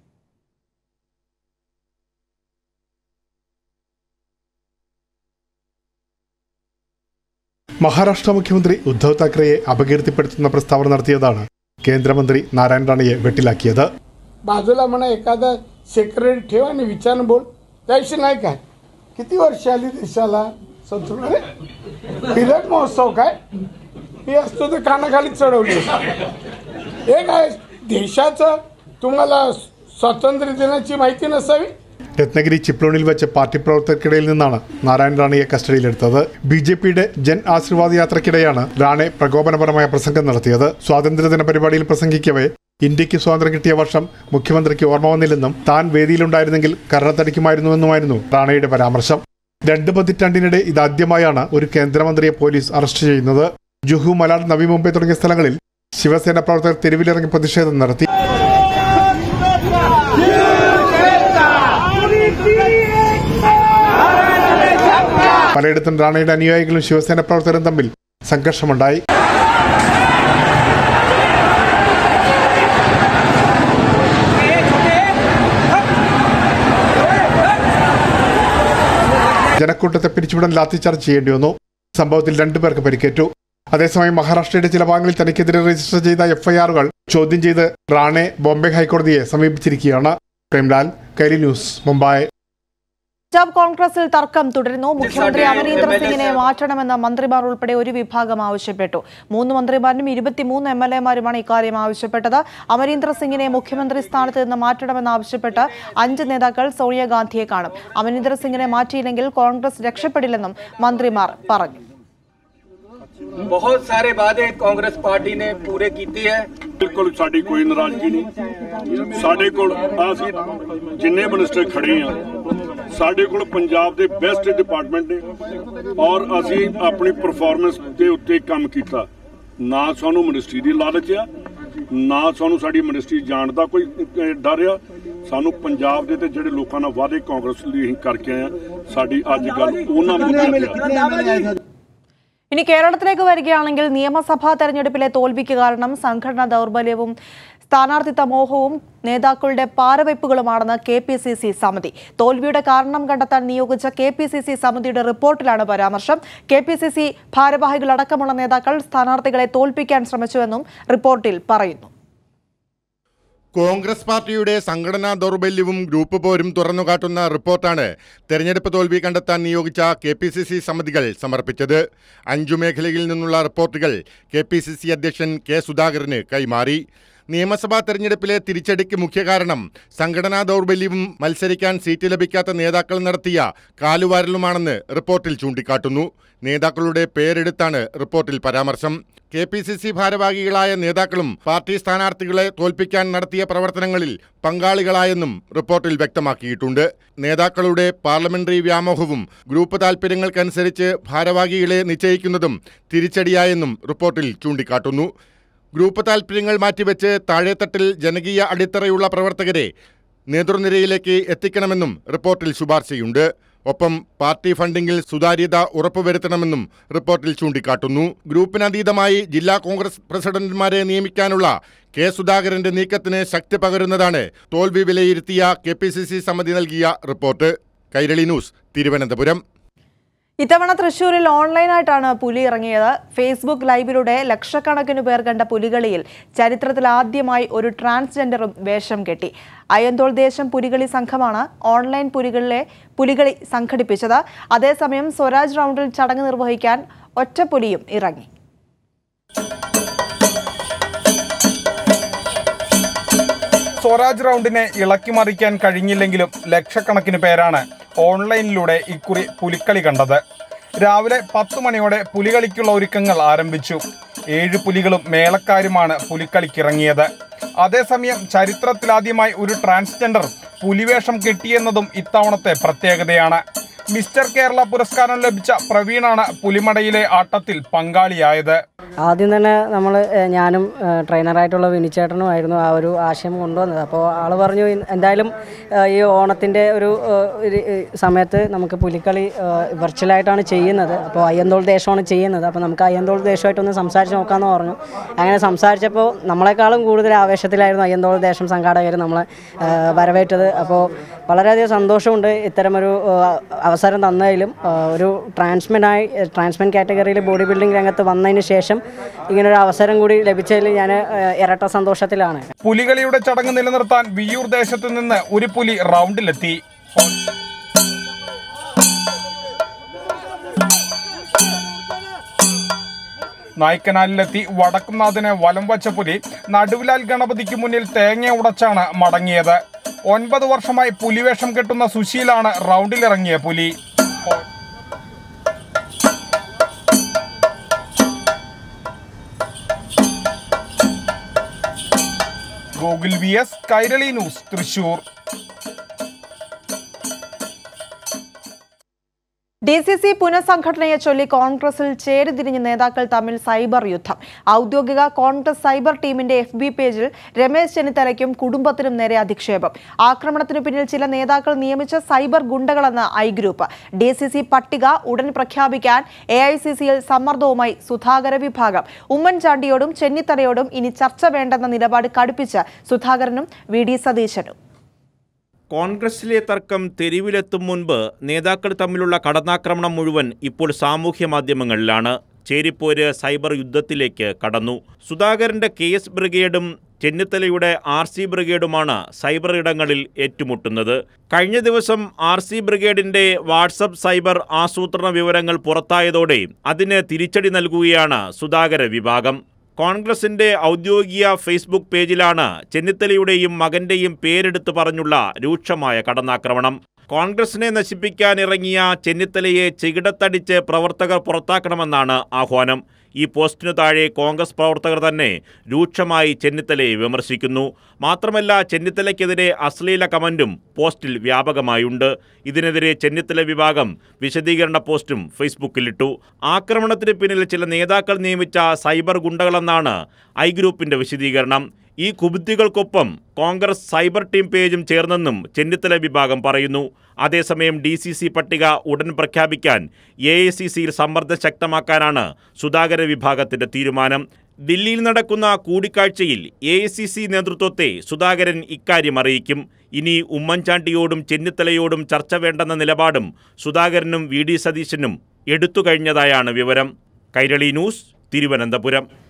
മഹാരാഷ്ട്ര മുഖ്യമന്ത്രി ഉദ്ധവ് താക്കറെയെ അപകീർത്തിപ്പെടുത്തുന്ന പ്രസ്താവന നടത്തിയതാണ് കേന്ദ്രമന്ത്രി നാരായൺ റാണയെ വെട്ടിലാക്കിയത് बाजूला म्हणा एखादा सेक्रेटरी ठेव आणि विचार बोल त्याविषयी नाही काय किती वर्ष आली देशाला संतुलन अरे हिरक महोत्सव काय मी असतो तर कानाखाली चढवली असती. हे काय देशाचं तुम्हाला स्वातंत्र्य दिनाची माहिती नसावी രത്നഗിരി ചിപ്ലോണിൽ വെച്ച് പാർട്ടി പ്രവർത്തകർക്കിടയിൽ നിന്നാണ് നാരായൺ റാണയെ കസ്റ്റഡിയിലെടുത്തത് ബി ജെ പിയുടെ ജൻ ആശീർവാദ് യാത്രക്കിടെയാണ് റാണെ പ്രകോപനപരമായ പ്രസംഗം നടത്തിയത് സ്വാതന്ത്ര്യദിന പരിപാടിയിൽ പ്രസംഗിക്കവേ ഇന്ത്യക്ക് സ്വാതന്ത്ര്യം കിട്ടിയ വർഷം മുഖ്യമന്ത്രിക്ക് ഓർമ്മ വന്നില്ലെന്നും താൻ വേദിയിലുണ്ടായിരുന്നെങ്കിൽ കരണത്തടിക്കുമായിരുന്നുവെന്നുമായിരുന്നു റാണയുടെ പരാമർശം രണ്ട് പതിറ്റാണ്ടിനിടെ ഇതാദ്യമായാണ് ഒരു കേന്ദ്രമന്ത്രിയെ പോലീസ് അറസ്റ്റ് ചെയ്യുന്നത് ജുഹു മലാഡ് നവി മുംബൈ തുടങ്ങിയ സ്ഥലങ്ങളിൽ ശിവസേന പ്രവർത്തകർ തെരുവിലിറങ്ങി പ്രതിഷേധം നടത്തി പലയിടത്തും റാണയുടെ അനുയായികളും ശിവസേന പ്രവർത്തകരും തമ്മിൽ സംഘർഷമുണ്ടായി ജനക്കൂട്ടത്തെ പിരിച്ചുവിടാൻ ലാത്തിച്ചാർജ് ചെയ്യേണ്ടി വന്നു സംഭവത്തിൽ രണ്ടുപേർക്ക് പരിക്കേറ്റു അതേസമയം മഹാരാഷ്ട്രയുടെ ചില ഭാഗങ്ങളിൽ തനിക്കെതിരെ രജിസ്റ്റർ ചെയ്ത എഫ്ഐആറുകൾ ചോദ്യം ചെയ്ത് റാണെ ബോംബെ ഹൈക്കോടതിയെ സമീപിച്ചിരിക്കുകയാണ് പ്രേംലാൽ കൈലി ന്യൂസ് മുംബൈ പഞ്ചാബ് കോൺഗ്രസിൽ തർക്കം തുടരുന്നു മുഖ്യമന്ത്രി അമരീന്ദർ സിംഗിനെ മാറ്റണമെന്ന് മന്ത്രിമാർ ഉൾപ്പെടെ ഒരു വിഭാഗം ആവശ്യപ്പെട്ടു മൂന്ന് മന്ത്രിമാരും ഇരുപത്തിമൂന്ന് എം എൽ എമാരുമാണ് ഇക്കാര്യം ആവശ്യപ്പെട്ടത് അമരീന്ദർ സിംഗിനെ മുഖ്യമന്ത്രി സ്ഥാനത്ത് നിന്ന് മാറ്റണമെന്ന് ആവശ്യപ്പെട്ട് അഞ്ച് നേതാക്കൾ സോണിയാഗാന്ധിയെ കാണും അമരീന്ദർ സിംഗിനെ മാറ്റിയില്ലെങ്കിൽ കോൺഗ്രസ് രക്ഷപ്പെടില്ലെന്നും മന്ത്രിമാർ പറഞ്ഞു ਬਹੁਤ ਸਾਰੇ ਵਾਅਦੇ ਕਾਂਗਰਸ ਪਾਰਟੀ ਨੇ ਪੂਰੇ ਕੀਤੇ ਹੈ ਬਿਲਕੁਲ ਸਾਡੀ ਕੋਈ ਨਾਰਾਜ਼ਗੀ ਨਹੀਂ ਸਾਡੇ ਕੋਲ ਅਸੀਂ ਜਿੰਨੇ ਮਿਨਿਸਟਰ ਖੜੇ ਆ ਸਾਡੇ ਕੋਲ ਪੰਜਾਬ ਦੇ ਬੈਸਟ ਡਿਪਾਰਟਮੈਂਟ ਨੇ ਔਰ ਅਸੀਂ ਆਪਣੀ ਪਰਫਾਰਮੈਂਸ ਦੇ ਉੱਤੇ ਕੰਮ ਕੀਤਾ ਨਾ ਸਾਨੂੰ ਮਿਨਿਸਟਰੀ ਦੀ ਲਾਲਚ ਆ ਨਾ ਸਾਨੂੰ ਸਾਡੀ ਮਿਨਿਸਟਰੀ ਜਾਣ ਦਾ ਕੋਈ ਅਹ, ਡਰ ਆ ਸਾਨੂੰ ਪੰਜਾਬ ਦੇ ਤੇ ਜਿਹੜੇ ਲੋਕਾਂ ਨਾਲ ਵਾਅਦੇ ਕਾਂਗਰਸ ਲਈ ਅਸੀਂ ਕਰਕੇ ਆਏ ਆ ਸਾਡੀ ਅੱਜ ਗੱਲ ਉਹਨਾਂ ਮੁੱਦਿਆਂ ਤੇ ਆ ഇനി കേരളത്തിലേക്ക് വരികയാണെങ്കിൽ നിയമസഭാ തെരഞ്ഞെടുപ്പിലെ തോൽവിക്ക് കാരണം സംഘടനാ ദൗർബല്യവും സ്ഥാനാർത്ഥിത്വ മോഹവും നേതാക്കളുടെ പാരവയ്പ്പുകളുമാണെന്ന് കെ പി സി സി സമിതി തോൽവിയുടെ കാരണം കണ്ടെത്താൻ നിയോഗിച്ച കെ പി സി സി സമിതിയുടെ റിപ്പോർട്ടിലാണ് പരാമർശം കെ പി സി സി ഭാരവാഹികളടക്കമുള്ള നേതാക്കൾ സ്ഥാനാർത്ഥികളെ തോൽപ്പിക്കാൻ ശ്രമിച്ചുവെന്നും റിപ്പോർട്ടിൽ പറയുന്നു കോൺഗ്രസ് പാർട്ടിയുടെ സംഘടനാ ദൗർബല്യവും ഗ്രൂപ്പ് പോരും തുറന്നുകാട്ടുന്ന റിപ്പോർട്ടാണ് തെരഞ്ഞെടുപ്പ് തോൽവി കണ്ടെത്താൻ നിയോഗിച്ച കെ പി സി സി സമിതികൾ സമർപ്പിച്ചത് അഞ്ചു മേഖലയിൽ നിന്നുള്ള റിപ്പോർട്ടുകൾ കെ പി സി സി അധ്യക്ഷൻ കെ സുധാകരന് കൈമാറി നിയമസഭാ തെരഞ്ഞെടുപ്പിലെ തിരിച്ചടിക്ക് മുഖ്യ കാരണം സംഘടനാ ദൗർബല്യവും മത്സരിക്കാൻ സീറ്റ് ലഭിക്കാത്ത നേതാക്കൾ നടത്തിയ കാലുവാരലുമാണെന്ന് റിപ്പോർട്ടിൽ ചൂണ്ടിക്കാട്ടുന്നു നേതാക്കളുടെ പേരെടുത്താണ് റിപ്പോർട്ടിൽ പരാമർശം കെ പി സി സി ഭാരവാഹികളായ നേതാക്കളും പാർട്ടി സ്ഥാനാർത്ഥികളെ തോൽപ്പിക്കാൻ നടത്തിയ പ്രവർത്തനങ്ങളിൽ പങ്കാളികളായെന്നും റിപ്പോർട്ടിൽ വ്യക്തമാക്കിയിട്ടുണ്ട് നേതാക്കളുടെ പാർലമെന്ററി വ്യാമോഹവും ഗ്രൂപ്പ് താൽപ്പര്യങ്ങൾക്കനുസരിച്ച് ഭാരവാഹികളെ നിശ്ചയിക്കുന്നതും തിരിച്ചടിയായെന്നും റിപ്പോർട്ടിൽ ചൂണ്ടിക്കാട്ടുന്നു ഗ്രൂപ്പ് താൽപ്പര്യങ്ങൾ മാറ്റിവെച്ച് താഴെത്തട്ടിൽ ജനകീയ അടിത്തറയുള്ള പ്രവർത്തകരെ നേതൃനിരയിലേക്ക് എത്തിക്കണമെന്നും റിപ്പോർട്ടിൽ ശുപാർശയുണ്ട് ഒപ്പം പാർട്ടി ഫണ്ടിംഗിൽ സുതാര്യത ഉറപ്പുവരുത്തണമെന്നും റിപ്പോർട്ടിൽ ചൂണ്ടിക്കാട്ടുന്നു ഗ്രൂപ്പിനതീതമായി ജില്ലാ കോൺഗ്രസ് പ്രസിഡന്റുമാരെ നിയമിക്കാനുള്ള കെ സുധാകരന്റെ നീക്കത്തിന് ശക്തി പകരുന്നതാണ് തോൽവി വിലയിരുത്തിയ കെ സമിതി നൽകിയ റിപ്പോർട്ട് കൈരളി ന്യൂസ് തിരുവനന്തപുരം ഇത്തവണ തൃശൂരിൽ ഓൺലൈനായിട്ടാണ് പുലി ഇറങ്ങിയത് ഫേസ്ബുക്ക് ലൈവിലൂടെ ലക്ഷക്കണക്കിന് പേർ കണ്ട പുലികളിയിൽ ചരിത്രത്തിൽ ആദ്യമായി ഒരു ട്രാൻസ്ജെൻഡറും വേഷം കെട്ടി അയ്യന്തോൾ ദേശം പുലികളി സംഘമാണ് ഓൺലൈൻ പുലികളിലെ പുലികളി സംഘടിപ്പിച്ചത് അതേസമയം സ്വരാജ് റൗണ്ടിൽ ചടങ്ങ് നിർവഹിക്കാൻ ഒറ്റപ്പുലിയും ഇറങ്ങി സ്വരാജ് റൗണ്ടിനെ ഇളക്കിമറിക്കാൻ കഴിഞ്ഞില്ലെങ്കിലും ലക്ഷക്കണക്കിന് പേരാണ് ഓൺലൈനിലൂടെ ഇക്കുറി പുലിക്കളി കണ്ടത് രാവിലെ പത്തു മണിയോടെ പുലികളിക്കുള്ള ഒരുക്കങ്ങൾ ആരംഭിച്ചു ഏഴ് പുലികളും മേളക്കാരുമാണ് പുലിക്കളിക്കിറങ്ങിയത് അതേസമയം ചരിത്രത്തിലാദ്യമായി ഒരു ട്രാൻസ്ജെൻഡർ പുലിവേഷം കെട്ടിയെന്നതും ഇത്തവണത്തെ പ്രത്യേകതയാണ് മിസ്റ്റർ കേരള പുരസ്കാരം ലഭിച്ച പ്രവീണാണ് പുലിമടയിലെ ആട്ടത്തിൽ പങ്കാളിയായത് ആദ്യം തന്നെ നമ്മൾ ഞാനും ഏഹ്, ട്രെയിനറായിട്ടുള്ള വിനിച്ചേട്ടനുമായിരുന്നു ആ ഒരു ആശയം കൊണ്ടുവന്നത് അപ്പോൾ ആൾ പറഞ്ഞു "ഇൻ- എന്തായാലും ഏഹ്, ഈ ഓണത്തിൻ്റെ ഒരു ഏഹ്, ഒരു, ഏഹ്, സമയത്ത് നമുക്ക് പുലിക്കളി ഏഹ്, വെർച്വലായിട്ടാണ് ചെയ്യുന്നത് അപ്പോൾ അയ്യന്തോൾ ദേശമാണ് ചെയ്യുന്നത് അപ്പോൾ നമുക്ക് അയ്യന്തോൾ ദേശമായിട്ടൊന്ന് സംസാരിച്ച് നോക്കാമെന്ന് പറഞ്ഞു അങ്ങനെ സംസാരിച്ചപ്പോൾ നമ്മളെക്കാളും കൂടുതൽ ആവേശത്തിലായിരുന്നു അയ്യന്തോൾ ദേശം സംഘാടകർ നമ്മളെ ഏഹ്, വരവേറ്റത് അപ്പോൾ വളരെയധികം സന്തോഷമുണ്ട് ഇത്തരമൊരു ഏഹ്, അവസരം തന്നതിലും ഏഹ്, ഒരു ട്രാൻസ്മെൻ്റായി ട്രാൻസ്മെൻ കാറ്റഗറിയിൽ ബോഡി ബിൽഡിംഗ് രംഗത്ത് വന്നതിന് ശേഷം ഇങ്ങനൊരു അവസരം കൂടി ലഭിച്ചതിൽ ഞാൻ ഏഹ്, ഇരട്ട സന്തോഷത്തിലാണ് പുലികളിയുടെ ചടങ്ങ് നിലനിർത്താൻ വിയ്യൂർ ദേശത്ത് നിന്ന് ഒരു പുലി റൗണ്ടിലെത്തി നായ്ക്കനാലിലെത്തി വടക്കുംനാഥിനെ വലം വച്ച പുലി നടുവിലാൽ ഗണപതിക്ക് മുന്നിൽ തേങ്ങ ഉടച്ചാണ് മടങ്ങിയത് ഒൻപത് വർഷമായി പുലിവേഷം കെട്ടുന്ന സുശീലാണ് റൗണ്ടിലിറങ്ങിയ പുലി Gokul V S Kairali news Thrissur D C C പുനഃസംഘടനയെ ചൊല്ലി കോൺഗ്രസിൽ ചേരിതിരിഞ്ഞ നേതാക്കൾ തമ്മിൽ സൈബർ യുദ്ധം ഔദ്യോഗിക കോൺഗ്രസ് സൈബർ ടീമിന്റെ എഫ് ബി പേജിൽ രമേശ് ചെന്നിത്തലയ്ക്കും കുടുംബത്തിനും നേരെ അധിക്ഷേപം ആക്രമണത്തിനു പിന്നിൽ ചില നേതാക്കൾ നിയമിച്ച സൈബർ ഗുണ്ടകളെന്ന് I group D C C പട്ടിക ഉടൻ പ്രഖ്യാപിക്കാൻ എ ഐ സി സിയിൽ സമ്മർദ്ദവുമായി സുധാകര വിഭാഗം ഉമ്മൻചാണ്ടിയോടും ചെന്നിത്തലയോടും ഇനി ചർച്ച വേണ്ടെന്ന നിലപാട് കടുപ്പിച്ച് സുധാകരനും വി ഡി സതീശനും കോൺഗ്രസിലെ തർക്കം തെരുവിലെത്തും മുൻപ് നേതാക്കൾ തമ്മിലുള്ള കടന്നാക്രമണം മുഴുവൻ ഇപ്പോൾ സാമൂഹ്യ മാധ്യമങ്ങളിലാണ് ചേരിപ്പോര് സൈബർ യുദ്ധത്തിലേക്ക് കടന്നു സുധാകരന്റെ കെ എസ് ബ്രിഗേഡും ചെന്നിത്തലയുടെ ആർ സി ബ്രിഗേഡുമാണ് സൈബർ ഇടങ്ങളിൽ ഏറ്റുമുട്ടുന്നത് കഴിഞ്ഞ ദിവസം ആർ സി ബ്രിഗേഡിന്റെ വാട്സപ്പ് സൈബർ ആസൂത്രണ വിവരങ്ങൾ പുറത്തായതോടെ അതിന് തിരിച്ചടി നൽകുകയാണ് സുധാകര വിഭാഗം കോൺഗ്രസിന്റെ ഔദ്യോഗിക ഫേസ്ബുക്ക് പേജിലാണ് ചെന്നിത്തലയുടെയും മകന്റെയും പേരെടുത്ത് പറഞ്ഞുള്ള രൂക്ഷമായ കടന്നാക്രമണം കോൺഗ്രസിനെ നശിപ്പിക്കാൻ ഇറങ്ങിയ ചെന്നിത്തലയെ ചികിടത്തടിച്ച് പ്രവർത്തകർ പുറത്താക്കണമെന്നാണ് ആഹ്വാനം ഈ പോസ്റ്റിനു താഴെ കോൺഗ്രസ് പ്രവർത്തകർ തന്നെ രൂക്ഷമായി ചെന്നിത്തലയെ വിമർശിക്കുന്നു മാത്രമല്ല ചെന്നിത്തലയ്ക്കെതിരെ അശ്ലീല കമന്റും പോസ്റ്റിൽ വ്യാപകമായുണ്ട് ഇതിനെതിരെ ചെന്നിത്തല വിഭാഗം വിശദീകരണ പോസ്റ്റും ഫേസ്ബുക്കിലിട്ടു ആക്രമണത്തിന് പിന്നിൽ ചില നേതാക്കൾ നിയമിച്ച സൈബർ ഗുണ്ടകളെന്നാണ് ഐ ഗ്രൂപ്പിന്റെ വിശദീകരണം ഈ കുബുദ്ധികൾക്കൊപ്പം കോൺഗ്രസ് സൈബർ ടീം പേജും ചേർന്നെന്നും ചെന്നിത്തല വിഭാഗം പറയുന്നു അതേസമയം ഡി സി സി പട്ടിക ഉടൻ പ്രഖ്യാപിക്കാൻ എ ഐ സി സിയിൽ സമ്മർദ്ദം ശക്തമാക്കാനാണ് സുധാകര വിഭാഗത്തിന്റെ തീരുമാനം ദില്ലിയിൽ നടക്കുന്ന കൂടിക്കാഴ്ചയിൽ എ ഐ സി സി നേതൃത്വത്തെ സുധാകരൻ ഇക്കാര്യം അറിയിക്കും ഇനി ഉമ്മൻചാണ്ടിയോടും ചെന്നിത്തലയോടും ചർച്ച വേണ്ടെന്ന നിലപാടും സുധാകരനും വി ഡി സതീശനും എടുത്തു കഴിഞ്ഞതായാണ് വിവരം കൈരളി ന്യൂസ് തിരുവനന്തപുരം